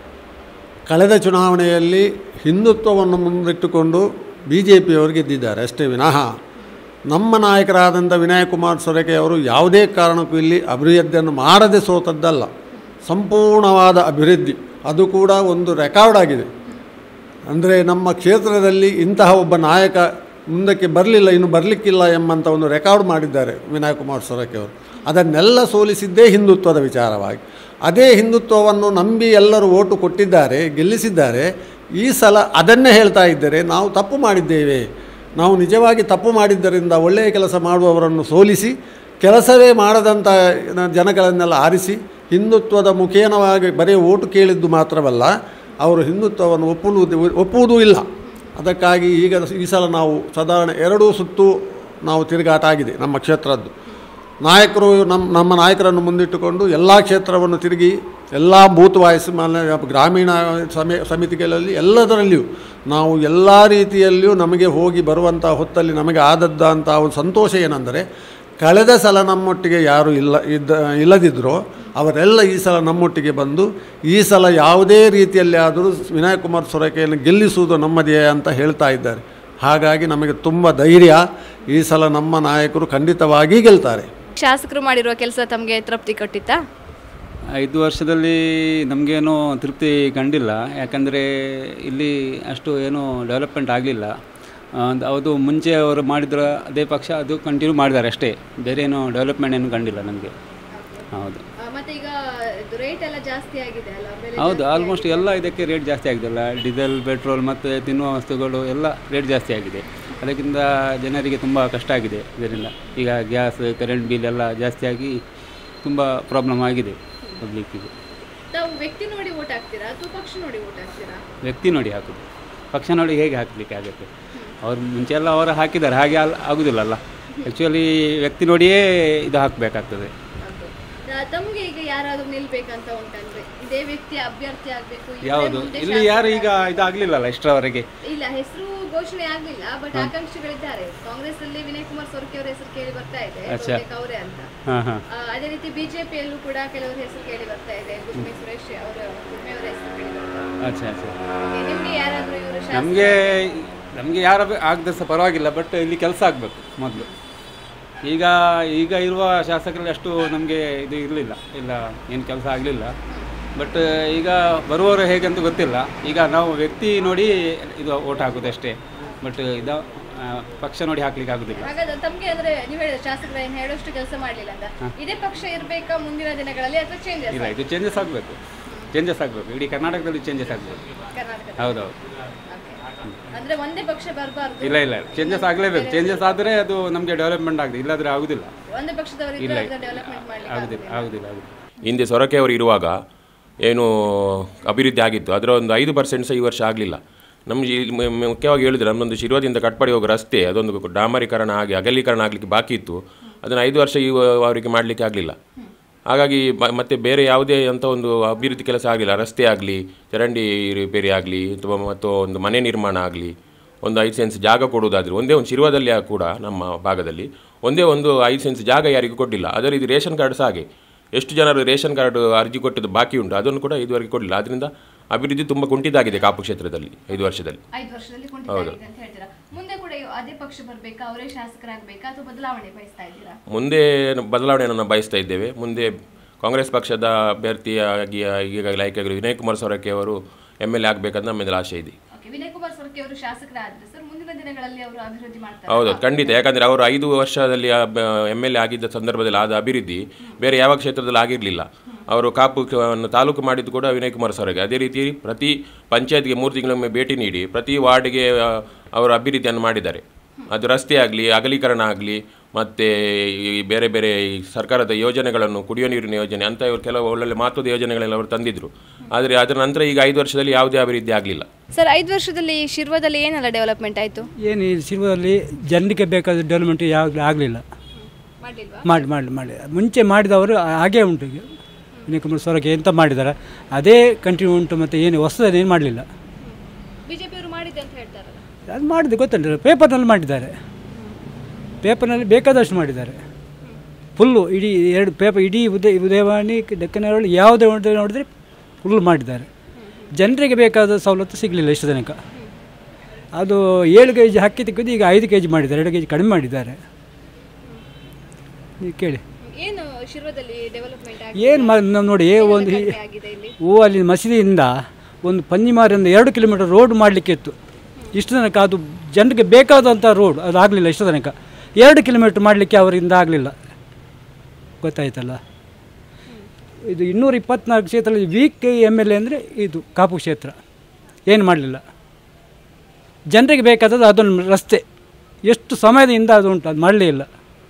ಕಳೆದ ಚುನಾವಣೆಯಲ್ಲಿ ಹಿಂದುತ್ವವನ್ನು ಮುಂದಿಟ್ಟುಕೊಂಡು ಬಿ ಜೆ ಪಿಯವರು ಗೆದ್ದಿದ್ದಾರೆ ಅಷ್ಟೇ ವಿನಃ ನಮ್ಮ ನಾಯಕರಾದಂಥ ವಿನಯ್ ಕುಮಾರ್ ಸೊರಕೆ ಅವರು ಯಾವುದೇ ಕಾರಣಕ್ಕೂ ಇಲ್ಲಿ ಅಭಿವೃದ್ಧಿಯನ್ನು ಮಾಡದೆ ಸೋತದ್ದಲ್ಲ ಸಂಪೂರ್ಣವಾದ ಅಭಿವೃದ್ಧಿ ಅದು ಕೂಡ ಒಂದು ರೆಕಾರ್ಡ್ ಆಗಿದೆ ಅಂದರೆ ನಮ್ಮ ಕ್ಷೇತ್ರದಲ್ಲಿ ಇಂತಹ ಒಬ್ಬ ನಾಯಕ ಮುಂದಕ್ಕೆ ಬರಲಿಲ್ಲ ಇನ್ನು ಬರಲಿಕ್ಕಿಲ್ಲ ಎಂಬಂಥ ಒಂದು ರೆಕಾರ್ಡ್ ಮಾಡಿದ್ದಾರೆ ವಿನಯ್ ಕುಮಾರ್ ಸೊರಕೆ ಅವರು ಅದನ್ನೆಲ್ಲ ಸೋಲಿಸಿದ್ದೇ ಹಿಂದುತ್ವದ ವಿಚಾರವಾಗಿ ಅದೇ ಹಿಂದುತ್ವವನ್ನು ನಂಬಿ ಎಲ್ಲರೂ ಓಟು ಕೊಟ್ಟಿದ್ದಾರೆ ಗೆಲ್ಲಿಸಿದ್ದಾರೆ ಈ ಸಲ ಅದನ್ನೇ ಹೇಳ್ತಾ ಇದ್ದಾರೆ ನಾವು ತಪ್ಪು ಮಾಡಿದ್ದೇವೆ ನಾವು ನಿಜವಾಗಿ ತಪ್ಪು ಮಾಡಿದ್ದರಿಂದ ಒಳ್ಳೆಯ ಕೆಲಸ ಮಾಡುವವರನ್ನು ಸೋಲಿಸಿ ಕೆಲಸವೇ ಮಾಡದಂಥ ಜನಗಳನ್ನೆಲ್ಲ ಆರಿಸಿ ಹಿಂದುತ್ವದ ಮುಖೇನವಾಗಿ ಬರೀ ಓಟು ಕೇಳಿದ್ದು ಮಾತ್ರವಲ್ಲ ಅವರು ಹಿಂದುತ್ವವನ್ನು ಒಪ್ಪುವುದು ಒಪ್ಪುವುದೂ ಇಲ್ಲ ಅದಕ್ಕಾಗಿ ಈಗ ಈ ಸಲ ನಾವು ಸಾಧಾರಣ ಎರಡೂ ಸುತ್ತು ನಾವು ತಿರುಗಾಟ ಆಗಿದೆ ನಮ್ಮ ಕ್ಷೇತ್ರದ್ದು ನಾಯಕರು ನಮ್ಮ ನಮ್ಮ ನಾಯಕರನ್ನು ಮುಂದಿಟ್ಟುಕೊಂಡು ಎಲ್ಲ ಕ್ಷೇತ್ರವನ್ನು ತಿರುಗಿ ಎಲ್ಲ ಬೂತ್ ವಾಯ್ಸ್ ಮೇಲೆ ಗ್ರಾಮೀಣ ಸಮಿ ಸಮಿತಿಗಳಲ್ಲಿ ಎಲ್ಲದರಲ್ಲಿಯೂ ನಾವು ಎಲ್ಲ ರೀತಿಯಲ್ಲಿಯೂ ನಮಗೆ ಹೋಗಿ ಬರುವಂಥ ಹೊತ್ತಲ್ಲಿ ನಮಗೆ ಆದದ್ದಂಥ ಒಂದು ಸಂತೋಷ ಏನೆಂದರೆ ಕಳೆದ ಸಲ ನಮ್ಮೊಟ್ಟಿಗೆ ಯಾರು ಇಲ್ಲ ಇದ್ದ ಇಲ್ಲದಿದ್ದರೋ ಅವರೆಲ್ಲ ಈ ಸಲ ನಮ್ಮೊಟ್ಟಿಗೆ ಬಂದು ಈ ಸಲ ಯಾವುದೇ ರೀತಿಯಲ್ಲಿ ಆದರೂ ವಿನಯ್ ಕುಮಾರ್ ಸೊರಕೆಯನ್ನು ಗೆಲ್ಲಿಸುವುದು ನಮ್ಮದೇ ಅಂತ ಹೇಳ್ತಾ ಇದ್ದಾರೆ ಹಾಗಾಗಿ ನಮಗೆ ತುಂಬ ಧೈರ್ಯ ಈ ಸಲ ನಮ್ಮ ನಾಯಕರು ಖಂಡಿತವಾಗಿ ಗೆಲ್ತಾರೆ ಶಾಸಕರು ಮಾಡಿರುವ ಕೆಲಸ ತಮಗೆ ತೃಪ್ತಿ ಕೊಟ್ಟಿತ್ತಾ ಐದು ವರ್ಷದಲ್ಲಿ ನಮಗೇನು ತೃಪ್ತಿ ಕಂಡಿಲ್ಲ ಯಾಕಂದರೆ ಇಲ್ಲಿ ಅಷ್ಟು ಏನು ಡೆವಲಪ್ಮೆಂಟ್ ಆಗಲಿಲ್ಲ ಅದು ಮುಂಚೆ ಅವರು ಮಾಡಿದ್ರ ಅದೇ ಪಕ್ಷ ಅದು ಕಂಟಿನ್ಯೂ ಮಾಡಿದ್ದಾರೆ ಅಷ್ಟೇ ಬೇರೆ ಏನು ಡೆವಲಪ್ಮೆಂಟ್ ಏನು ಕಂಡಿಲ್ಲ ನಮಗೆ ಹೌದು ಮತ್ತೆ ಈಗ ರೇಟ್ ಎಲ್ಲ ಜಾಸ್ತಿ ಆಗಿದೆ ಅಲ್ಲ ಬೆಲೆ ಹೌದು ಆಲ್ಮೋಸ್ಟ್ ಎಲ್ಲ ಇದಕ್ಕೆ ರೇಟ್ ಜಾಸ್ತಿ ಆಗಿದೆ ಅಲ್ಲ ಡೀಸೆಲ್ ಪೆಟ್ರೋಲ್ ಮತ್ತು ತಿನ್ನುವ ವಸ್ತುಗಳು ಎಲ್ಲ ರೇಟ್ ಜಾಸ್ತಿ ಆಗಿದೆ ಅದಕ್ಕಿಂತ ಜನರಿಗೆ ತುಂಬ ಕಷ್ಟ ಆಗಿದೆ ಇದರಿಂದ ಈಗ ಗ್ಯಾಸ್ ಕರೆಂಟ್ ಬಿಲ್ ಎಲ್ಲ ಜಾಸ್ತಿಯಾಗಿ ತುಂಬ ಪ್ರಾಬ್ಲಮ್ ಆಗಿದೆ ಪಬ್ಲಿಕ್ಕಿಗೆ ತಾವು ವ್ಯಕ್ತಿ ನೋಡಿ ಓಟ್ ಹಾಕ್ತೀರಾ ಅಥವಾ ಪಕ್ಷ ನೋಡಿ ಓಟ್ ಹಾಕ್ತೀರಾ ವ್ಯಕ್ತಿ ನೋಡಿ ಹಾಕೋದು ಪಕ್ಷ ನೋಡಿ ಹೇಗೆ ಹಾಕಲಿಕ್ಕೆ ಆಗುತ್ತೆ ಅವ್ರು ಮುಂಚೆ ಎಲ್ಲ ಅವರು ಹಾಕಿದ್ದಾರೆ ಹಾಗೆ ಅಲ್ಲ ಆಗೋದಿಲ್ಲಲ್ಲ ಆ್ಯಕ್ಚುಲಿ ವ್ಯಕ್ತಿ ನೋಡಿಯೇ ಇದು ಹಾಕಬೇಕಾಗ್ತದೆ ಆ, ತಮ್ಗೆ ಈಗ ಯಾರಾದ್ರೂ ನಿಲ್ಬೇಕಂತ ಉಂಟಂದ್ರೆ ಇದೇ ವ್ಯಕ್ತಿ ಅಭ್ಯರ್ಥಿ ಆಗ್ಬೇಕು ಇವ್ರೇ ಯಾವುದು ಮುಂದೆ ಇಲ್ಲಿ ಯಾರು ಈಗ ಇದಾಗಲಿಲ್ಲಲ್ಲ ಇಷ್ಟರವರೆಗೆ ಇಲ್ಲ ಹೆಸರು ಘೋಷಣೆ ಆಗ್ಲಿಲ್ಲ ಬಟ್ ಆಕಾಂಕ್ಷಿಗಳಿದ್ದಾರೆ ಕಾಂಗ್ರೆಸ್ ಅಲ್ಲಿ ವಿನಯ್ ಕುಮಾರ್ ಸೊರಕೆ ಅವರ ಹೆಸರು ಕೇಳಿ ಬರ್ತಾ ಇದೆ ಅಚ್ಚಾ. ಬಹುತೇಕ ಅವರೇ ಅಂತ ಹಾಂ ಹಾಂ ಆ, ಅದೇ ರೀತಿ ಬಿಜೆಪಿಯಲ್ಲೂ ಕೂಡ ಕೆಲವರ ಹೆಸರು ಕೇಳಿ ಬರ್ತಾ ಇದೆ ಗುಮ್ಮಿ ಸುರೇಶ್ ಅವರ ಗುಮ್ಮಿ ಅವರ ಹೆಸರು ಕೇಳಿ ಬರ್ತಾ ಇದೆ ಅಚ್ಚಾ ಅಚ್ಚಾ Okay, ನಿಮ್ಗೆ ಯಾರಾದ್ರೂ ಇವರು ನಮಗೆ ನಮಗೆ ಯಾರ ಆಗದೆ ಸಹ ಪರವಾಗಿಲ್ಲ ಬಟ್ ಇಲ್ಲಿ ಕೆಲಸ ಆಗಬೇಕು ಮೊದಲು ಈಗ ಈಗ ಇರುವ ಶಾಸಕರಲ್ಲಿ ಅಷ್ಟು ನಮಗೆ ಇದು ಇರಲಿಲ್ಲ ಇಲ್ಲ ಏನು ಕೆಲಸ ಆಗಲಿಲ್ಲ ಬಟ್ ಈಗ ಬರುವವರು ಹೇಗೆ ಅಂತ ಗೊತ್ತಿಲ್ಲ ಈಗ ನಾವು ವ್ಯಕ್ತಿ ನೋಡಿ ಇದು ಓಟ್ ಹಾಕೋದು ಅಷ್ಟೇ ಬಟ್ ಇದು ಆ, ಪಕ್ಷ ನೋಡಿ ಹಾಕ್ಲಿಕ್ಕೆ ಆಗುದಿಲ್ಲ ಹಾಗಾದ್ರೆ ತಮ್ಗೆ ಅಂದ್ರೆ ನೀವು ಹೇಳಿದ ಶಾಸಕರು ಏನು ಹೇಳೋಷ್ಟು ಕೆಲಸ ಮಾಡ್ಲಿಲ್ಲ ಅಂತ ಹಾ. ಇದೇ ಪಕ್ಷ ಇರ್ಬೇಕಾ ಮುಂದಿನ ದಿನಗಳಲ್ಲಿ ಅಥವಾ ಚೇಂಜಸ್ ಇಲ್ಲ ಇದು ಚೇಂಜಸ್ ಆಗಬೇಕು ಚೇಂಜಸ್ ಆಗಬೇಕು ಇಡೀ ಕರ್ನಾಟಕದಲ್ಲಿ ಚೇಂಜಸ್ ಆಗಬೇಕು ಕರ್ನಾಟಕದಲ್ಲಿ ಹೌದೌದು ಅಂದ್ರೆ ಒಂದೇ ಪಕ್ಷ ಬರಬಾರ್ದು ಇಲ್ಲ ಇಲ್ಲ ಚೇಂಜಸ್ ಆಗಲೇಬೇಕು ಚೇಂಜಸ್ ಆದರೆ ಅದು ನಮಗೆ ಡೆವಲಪ್ಮೆಂಟ್ ಆಗಿದೆ ಇಲ್ಲಾದ್ರೆ ಆಗುದಿಲ್ಲ ಒಂದೇ ಪಕ್ಷದವರು ಇಲ್ಲ ಇದ್ರೆ ಡೆವಲಪ್ಮೆಂಟ್ ಮಾಡ್ಲಿಕ್ಕೆ ಆಗುದಿಲ್ಲ ಆಗುದಿಲ್ಲ ಆಗುದಿಲ್ಲ ಹಿಂದೆ ಸೊರಕೆ ಅವರು ಇರುವಾಗ ಏನು ಅಭಿವೃದ್ಧಿ ಆಗಿತ್ತು ಅದರ ಒಂದು ಐದು ಪರ್ಸೆಂಟ್ ಸಹ ಈ ವರ್ಷ ಆಗಲಿಲ್ಲ ನಮಗೆ ಇಲ್ಲಿ ಮು- ಮು- ಮುಖ್ಯವಾಗಿ ಹೇಳಿದ್ರೆ ನಮ್ಮದೊಂದು ಶಿರ್ವದಿಂದ ಕಟ್ಪಾಡಿ ಹೋಗೋ ರಸ್ತೆ ಅದೊಂದು ಡಾಮರೀಕರಣ ಆಗಿ ಅಗಲೀಕರಣ ಆಗಲಿಕ್ಕೆ ಬಾಕಿ ಇತ್ತು ಅದನ್ನು ಐದು ವರ್ಷ ಈ ಅವರಿಗೆ ಮಾಡಲಿಕ್ಕೆ ಆಗಲಿಲ್ಲ ಹಾಗಾಗಿ ಮ- ಮತ್ತೆ ಬೇರೆ ಯಾವುದೇ ಅಂತ ಒಂದು ಅಭಿವೃದ್ಧಿ ಕೆಲಸ ಆಗಲಿಲ್ಲ ರಸ್ತೆ ಆಗಲಿ ಚರಂಡಿ ರಿಪೇರಿ ಆಗಲಿ ಅಥವಾ ಮತ್ತು ಒಂದು ಮನೆ ನಿರ್ಮಾಣ ಆಗಲಿ ಒಂದು ಐದು ಸೆನ್ಸ್ ಜಾಗ ಕೊಡುವುದಾದ್ರೆ ಒಂದೇ ಒಂದು ಶಿರ್ವದಲ್ಲಿ ಕೂಡ ನಮ್ಮ ಭಾಗದಲ್ಲಿ ಒಂದೇ ಒಂದು ಐದು ಸೆನ್ಸ್ ಜಾಗ ಯಾರಿಗೂ ಕೊಡಲಿಲ್ಲ ಅದೇ ರೀತಿ ರೇಷನ್ ಕಾರ್ಡ್ ಸಹ ಹಾಗೆ ಎಷ್ಟು ಜನರು ರೇಷನ್ ಕಾರ್ಡ್ ಅರ್ಜಿ ಕೊಟ್ಟದ್ದು ಬಾಕಿ ಉಂಟು ಅದನ್ನು ಕೂಡ ಇದುವರೆಗೆ ಕೊಡಲಿಲ್ಲ ಅದರಿಂದ ಅಭಿವೃದ್ಧಿ ತುಂಬ ಕುಂಠಿತಾಗಿದೆ ಕಾಪು ಕ್ಷೇತ್ರದಲ್ಲಿ ಐದು ವರ್ಷದಲ್ಲಿ ಐದು ವರ್ಷದಲ್ಲಿ ಹೌದು. ಕೊಂಡಿದ್ದಾಗಿದೆ ಅಂತ ಹೇಳ್ತೀರಾ ಮುಂದೆ ಕೂಡ ಇವ್- ಅದೇ ಪಕ್ಷ ಬರ್ಬೇಕಾ ಅವರೇ ಶಾಸಕರಾಗಬೇಕಾ ಅಥವಾ ಬದಲಾವಣೆ ಬಯಸ್ತಾ ಇದ್ದೀರಾ ಮುಂದೆ ಬದಲಾವಣೆಯನ್ನು ನಾವು ಬಯಸ್ತಾ ಇದ್ದೇವೆ ಮುಂದೆ ಕಾಂಗ್ರೆಸ್ ಪಕ್ಷದ ಅಭ್ಯರ್ಥಿಯಾಗಿ ಈಗಾಗಲೇ ಆಯ್ಕೆಯಾಗಿರುವ ವಿನಯ್ ಕುಮಾರ್ ಸೊರಕೆ ಅವರು ಎಮ್ ಎಲ್ ಎ ಆಗಬೇಕಂತ ನಮ್ಮಲ್ಲಿ ಆಸೆ ಇದೆ ಓಕೆ ವಿನಯ್ ಕುಮಾರ್ ಸೊರಕೆ ಅವರು ಶಾಸಕರಾದ್ರೆ ಸರ್ ಮುಂದಿನ ದಿನಗಳಲ್ಲಿ ಅವರು ಅಭಿವೃದ್ಧಿ ಮಾಡ್ತಾರೆ ಹೌದು ಖಂಡಿತ ಯಾಕಂದರೆ ಅವರು ಐದು ವರ್ಷದಲ್ಲಿ ಎಮ್ ಎಲ್ ಎ ಆಗಿದ್ದ ಸಂದರ್ಭದಲ್ಲಿ ಆದ ಅಭಿವೃದ್ಧಿ ಬೇರೆ ಯಾವ ಕ್ಷೇತ್ರದಲ್ಲಿ ಆಗಿರಲಿಲ್ಲ ಅವರು ಕಾಪು ಕ- ತಾಲೂಕು ಮಾಡಿದ್ದು ಕೂಡ ವಿನಯ್ ಕುಮಾರ್ ಸೊರಗೆ ಅದೇ ರೀತಿ ಪ್ರತಿ ಪಂಚಾಯತ್ಗೆ ಮೂರು ತಿಂಗಳೊಮ್ಮೆ ಭೇಟಿ ನೀಡಿ ಪ್ರತಿ ವಾರ್ಡ್ಗೆ ಆ, ಅವರು ಅಭಿವೃದ್ಧಿಯನ್ನು ಮಾಡಿದ್ದಾರೆ ಅದು ರಸ್ತೆ ಆಗಲಿ ಅಗಲೀಕರಣ ಆಗಲಿ ಮತ್ತು ಈ ಬೇರೆ ಬೇರೆ ಈ ಸರ್ಕಾರದ ಯೋಜನೆಗಳನ್ನು ಕುಡಿಯೋ ನೀರಿನ ಯೋಜನೆ ಅಂತ ಇವರು ಕೆಲವು ಒಳ್ಳೊಳ್ಳೆ ಮಹತ್ವದ ಯೋಜನೆಗಳೆಲ್ಲ ಅವರು ತಂದಿದ್ರು ಆದರೆ ಅದರ ನಂತರ ಈಗ ಐದು ವರ್ಷದಲ್ಲಿ ಯಾವುದೇ ಅಭಿವೃದ್ಧಿ ಆಗಲಿಲ್ಲ ಸರ್ ಐದು ವರ್ಷದಲ್ಲಿ ಶಿರ್ವದಲ್ಲಿ ಏನೆಲ್ಲ ಡೆವಲಪ್ಮೆಂಟ್ ಆಯಿತು ಏನು ಈ ಸಿರುವಲ್ಲಿ ಜನರಿಗೆ ಬೇಕಾದ ಡೆವಲಪ್ಮೆಂಟ್ ಯಾವಾಗಲೂ ಆಗಲಿಲ್ಲ ಮಾಡಲಿಲ್ವಾ ಮಾಡಿ ಮಾಡಿ ಮಾಡಿ ಮುಂಚೆ ಮಾಡಿದವರು ಹಾಗೇ ಉಂಟು ಈಗ ವಿನಯ್ ಕುಮಾರ್ ಸೊರಕೆ ಎಂತ ಮಾಡಿದ್ದಾರೆ ಅದೇ ಕಂಟಿನ್ಯೂ ಉಂಟು ಮತ್ತು ಏನು ಹೊಸದು ಏನು ಮಾಡಲಿಲ್ಲ ಬಿಜೆಪಿ ಅವರು ಮಾಡಿದೆ ಅಂತ ಹೇಳ್ತಾರಲ್ಲ ಅದು ಮಾಡಿದೆ ಗೊತ್ತುಂಟು ಪೇಪರ್ನಲ್ಲಿ ಮಾಡಿದ್ದಾರೆ ಪೇಪರ್ನಲ್ಲಿ ಬೇಕಾದಷ್ಟು ಮಾಡಿದ್ದಾರೆ ಫುಲ್ಲು ಇಡೀ ಎರಡು ಪೇಪರ್ ಇಡೀ ಉದಯ ಉದಯವಾಣಿ ಡೆಕ್ಕನವಳಿ ಯಾವುದೇ ನೋಡಿದ್ರೆ ನೋಡಿದ್ರೆ ಫುಲ್ ಮಾಡಿದ್ದಾರೆ ಜನರಿಗೆ ಬೇಕಾದ ಸವಲತ್ತು ಸಿಗಲಿಲ್ಲ ಇಷ್ಟು ತನಕ ಅದು ಏಳು ಕೆ ಜಿ ಅಕ್ಕಿ ತೆಗೆದು ಈಗ ಐದು ಕೆ ಜಿ ಮಾಡಿದ್ದಾರೆ ಎರಡು ಕೆ ಜಿ ಕಡಿಮೆ ಮಾಡಿದ್ದಾರೆ ನೀವು ಕೇಳಿ ಏನು ಶಿರ್ವದಲ್ಲಿ ಡೆವಲಪ್ಮೆಂಟ್ ಏನು ಮಾ ನಾವು ನೋಡಿ ಒಂದು ಈ- ಆಗಿದೆ ಇಲ್ಲಿ ಓ ಅಲ್ಲಿ ಮಸೀದಿಯಿಂದ ಒಂದು ಪಂಜಿಮಾರಿಂದ ಎರಡು ಕಿಲೋಮೀಟರ್ ರೋಡ್ ಮಾಡಲಿಕ್ಕೆ ಇತ್ತು ಇಷ್ಟು ತನಕ ಅದು ಜನರಿಗೆ ಬೇಕಾದಂಥ ರೋಡ್ ಅದು ಆಗಲಿಲ್ಲ ಇಷ್ಟು ತನಕ ಎರಡು ಕಿಲೋಮೀಟ್ರ್ ಮಾಡಲಿಕ್ಕೆ ಅವರಿಂದ ಆಗಲಿಲ್ಲ ಗೊತ್ತಾಯ್ತಲ್ಲ ಇದು ಇನ್ನೂರ ಇಪ್ಪತ್ನಾಲ್ಕು ಕ್ಷೇತ್ರದಲ್ಲಿ ವೀಕ್ ಎಮ್ ಎಲ್ ಎ ಅಂದರೆ ಇದು ಕಾಪು ಕ್ಷೇತ್ರ ಏನು ಮಾಡಲಿಲ್ಲ ಜನರಿಗೆ ಬೇಕಾದದ್ದು ಅದೊಂದು ರಸ್ತೆ ಎಷ್ಟು ಸಮಯದಿಂದ ಅದು ಉಂಟು ಅದು ಮಾಡಲೇ ಇಲ್ಲ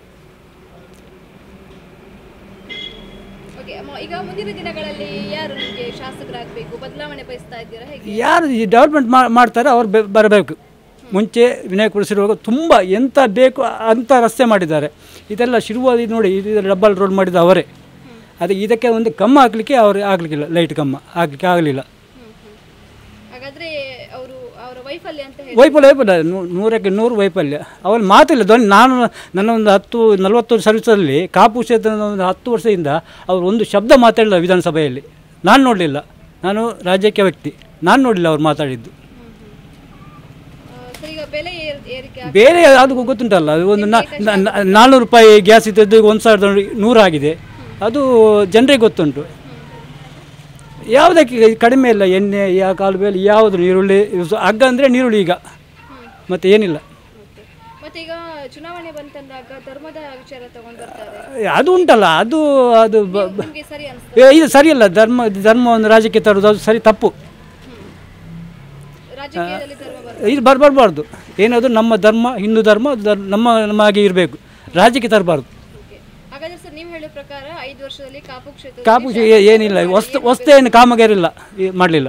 ಓಕೆ ಈಗ ಮುಂದಿನ ದಿನಗಳಲ್ಲಿ ಯಾರು ನಿಮಗೆ ಶಾಸಕರಾಗಬೇಕು ಬದಲಾವಣೆ ಬಯಸ್ತಾ ಇದ್ದೀರಾ ಹೇಗೆ ಯಾರು ಈ ಡೆವಲಪ್ಮೆಂಟ್ ಮಾಡ್ತಾರೆ ಅವ್ರು ಬೆ- ಬರಬೇಕು ಮುಂಚೆ ವಿನಯ್ ಕುಡಿಸಿರುವಾಗ ತುಂಬ ಎಂತ ಬೇಕು ಅಂಥ ರಸ್ತೆ ಮಾಡಿದ್ದಾರೆ ಇದೆಲ್ಲ ಶಿರುವಾದಿ ನೋಡಿ ಇದು ಡಬಲ್ ರೋಡ್ ಮಾಡಿದ ಅವರೇ ಅದಕ್ಕೆ ಇದಕ್ಕೆ ಒಂದು ಕಮ್ಮ ಹಾಕಲಿಕ್ಕೆ ಅವ್ರು ಆಗಲಿಕ್ಕಿಲ್ಲ ಲೈಟ್ ಕಮ್ಮ ಆಗಲಿಕ್ಕೆ ಆಗಲಿಲ್ಲ ಹಾಗಾದ್ರೆ ಅವರು ಅವರ ವೈಫಲ್ಯ ಅಂತ ಹೇಳಿ ವೈಫಲ್ಯ ವೈಫಲ್ಯ ನೂ- ನೂರಕ್ಕೆ ನೂರು ವೈಫಲ್ಯ ಅವಲ್ಲಿ ಮಾತಿಲ್ಲ ಧ್ವನಿ ನಾನು ನನ್ನ ಒಂದು ಹತ್ತು ನಲವತ್ತು ಸರ್ವಿಸಲ್ಲಿ ಕಾಪು ಕ್ಷೇತ್ರದ ಒಂದು ಹತ್ತು ವರ್ಷದಿಂದ ಅವರು ಒಂದು ಶಬ್ದ ಮಾತಾಡಿಲ್ಲ ವಿಧಾನಸಭೆಯಲ್ಲಿ ನಾನು ನೋಡಲಿಲ್ಲ ನಾನು ರಾಜ್ಯಕ್ಕೆ ವ್ಯಕ್ತಿ ನಾನು ನೋಡಲಿಲ್ಲ ಅವ್ರು ಮಾತಾಡಿದ್ದು ಸರ್ ಈಗ ಬೆಲೆ ಏರ್- ಏರಿಕೆ ಆಗ್- ಬೇರೆ ಅದು ಗೊತ್ತುಂಟಲ್ಲ ಅದು ಒಂದು ನಾ- ನಾ- ನಾ- ನಾನ್ನೂರು ರೂಪಾಯಿ ಗ್ಯಾಸ್ ಇದ್ದದ್ದು ಈಗ ಒಂದು ಸಾವಿರದ ನೂರಾಗಿದೆ ಅದು ಜನರಿಗೆ ಗೊತ್ತುಂಟು ಯಾವುದಕ್ಕೆ ಕಡಿಮೆ ಇಲ್ಲ ಎಣ್ಣೆ ಯಾ ಕಾಲು ಬೇಲೆ ಯಾವುದು ಈರುಳ್ಳಿ ಇವು ಹಗ್ಗ ಅಂದರೆ ನೀರುಳ್ಳಿ ಈಗ ಮತ್ತು ಏನಿಲ್ಲ ಮತ್ತೆ ಈಗ ಚುನಾವಣೆ ಬಂತಂದಾಗ ಧರ್ಮದ ವಿಚಾರ ತಗೊಂಡ್ ಬರ್ತಾರೆ ಅದು ಉಂಟಲ್ಲ ಅದು ಅದು ಬ- ಬ- ನಿಮ್ಗೆ ಸರಿ ಅನ್ಸುತ್ತೆ ಏ, ಇದು ಸರಿಯಲ್ಲ ಧರ್ಮ ಧರ್ಮ ಒಂದು ರಾಜ್ಯಕ್ಕೆ ತರೋದು ಅದು ಸರಿ ತಪ್ಪು ರಾಜಕೀಯದಲ್ಲಿ ಧರ್ಮ ಬರ್ತದೆ ಇದು ಬರ್ ಬರಬಾರ್ದು ಏನದು ನಮ್ಮ ಧರ್ಮ ಹಿಂದೂ ಧರ್ಮ ಅದು ಧರ್- ನಮ್ಮ ನಮ್ಮ ಹಾಗೆ ಇರಬೇಕು ರಾಜ್ಯಕ್ಕೆ ತರಬಾರ್ದು ಹಾಗಾದ್ರೆ ಸರ್ ನೀವು ಹೇಳೋ ಪ್ರಕಾರ ಐದು ವರ್ಷದಲ್ಲಿ ಕಾಪು ಕ್ಷೇತ್ರ ಕಾಪು ಕ್ಷೇ- ಏ- ಏನಿಲ್ಲ ವಸ್ತು ವಸ್ತು ಏನು ಕಾಮಗಾರಿ ಇಲ್ಲ ಮಾಡಲಿಲ್ಲ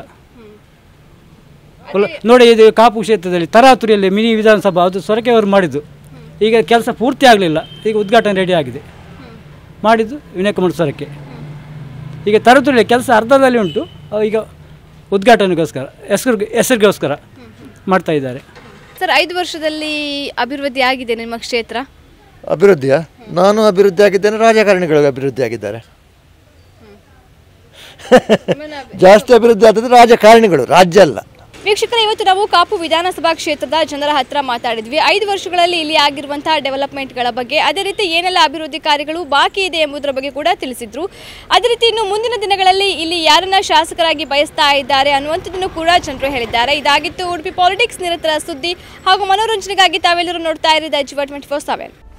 ನೋಡಿ ಇದು ಕಾಪು ಕ್ಷೇತ್ರದಲ್ಲಿ ತರಾತುರಿಯಲ್ಲಿ ಮಿನಿ ವಿಧಾನಸಭಾ ಅದು ಸೊರಕೆ ಅವರು ಮಾಡಿದ್ದು ಈಗ ಕೆಲಸ ಪೂರ್ತಿ ಆಗಲಿಲ್ಲ ಈಗ ಉದ್ಘಾಟನೆ ರೆಡಿ ಆಗಿದೆ ಮಾಡಿದ್ದು ವಿನಯ್ ಕುಮಾರ್ ಸೊರಕೆ ಈಗ ತರಾತುರಿಯಲ್ಲಿ ಕೆಲಸ ಅರ್ಧದಲ್ಲಿ ಉಂಟು ಅವು ಈಗ ಉದ್ಘಾಟನೆಗೋಸ್ಕರ ಹೆಸರು ಹೆಸರಿಗೋಸ್ಕರ ಮಾಡ್ತಾ ಇದ್ದಾರೆ ಸರ್ ಐದು ವರ್ಷದಲ್ಲಿ ಅಭಿವೃದ್ಧಿ ಆಗಿದೆ ನಿಮ್ಮ ಕ್ಷೇತ್ರ ಅಭಿವೃದ್ಧಿಯ ನಾನು ಅಭಿವೃದ್ಧಿ ಆಗಿದ್ದೇನೆ ರಾಜಕಾರಣಿಗಳು ಅಭಿವೃದ್ಧಿ ಆಗಿದ್ದಾರೆ ಜಾಸ್ತಿ ಅಭಿವೃದ್ಧಿ ಆದದ್ದು ರಾಜಕಾರಣಿಗಳು ರಾಜ್ಯ ಅಲ್ಲ ವೀಕ್ಷಕರೇ ಇವತ್ತು ನಾವು ಕಾಪು ವಿಧಾನಸಭಾ ಕ್ಷೇತ್ರದ ಜನರ ಹತ್ರ ಮಾತಾಡಿದ್ವಿ ಐದು ವರ್ಷಗಳಲ್ಲಿ ಇಲ್ಲಿ ಆಗಿರುವಂತಹ ಡೆವಲಪ್ಮೆಂಟ್ಗಳ ಬಗ್ಗೆ ಅದೇ ರೀತಿ ಏನೆಲ್ಲ ಅಭಿವೃದ್ಧಿ ಕಾರ್ಯಗಳು ಬಾಕಿ ಇದೆ ಎಂಬುದರ ಬಗ್ಗೆ ಕೂಡ ತಿಳಿಸಿದ್ರು ಅದೇ ರೀತಿ ಇನ್ನು ಮುಂದಿನ ದಿನಗಳಲ್ಲಿ ಇಲ್ಲಿ ಯಾರನ್ನ ಶಾಸಕರಾಗಿ ಬಯಸ್ತಾ ಇದ್ದಾರೆ ಅನ್ನುವಂಥದ್ದನ್ನು ಕೂಡ ಜನರು ಹೇಳಿದ್ದಾರೆ ಇದಾಗಿತ್ತು ಉಡುಪಿ ಪಾಲಿಟಿಕ್ಸ್ ನಿರಂತರ ಸುದ್ದಿ ಹಾಗೂ ಮನೋರಂಜನೆಗಾಗಿ ತಾವೆಲ್ಲರೂ ನೋಡ್ತಾ ಇರಿದ ಜಿವ ಟ್ವೆಂಟಿ ಫೋರ್ ಸೆವೆನ್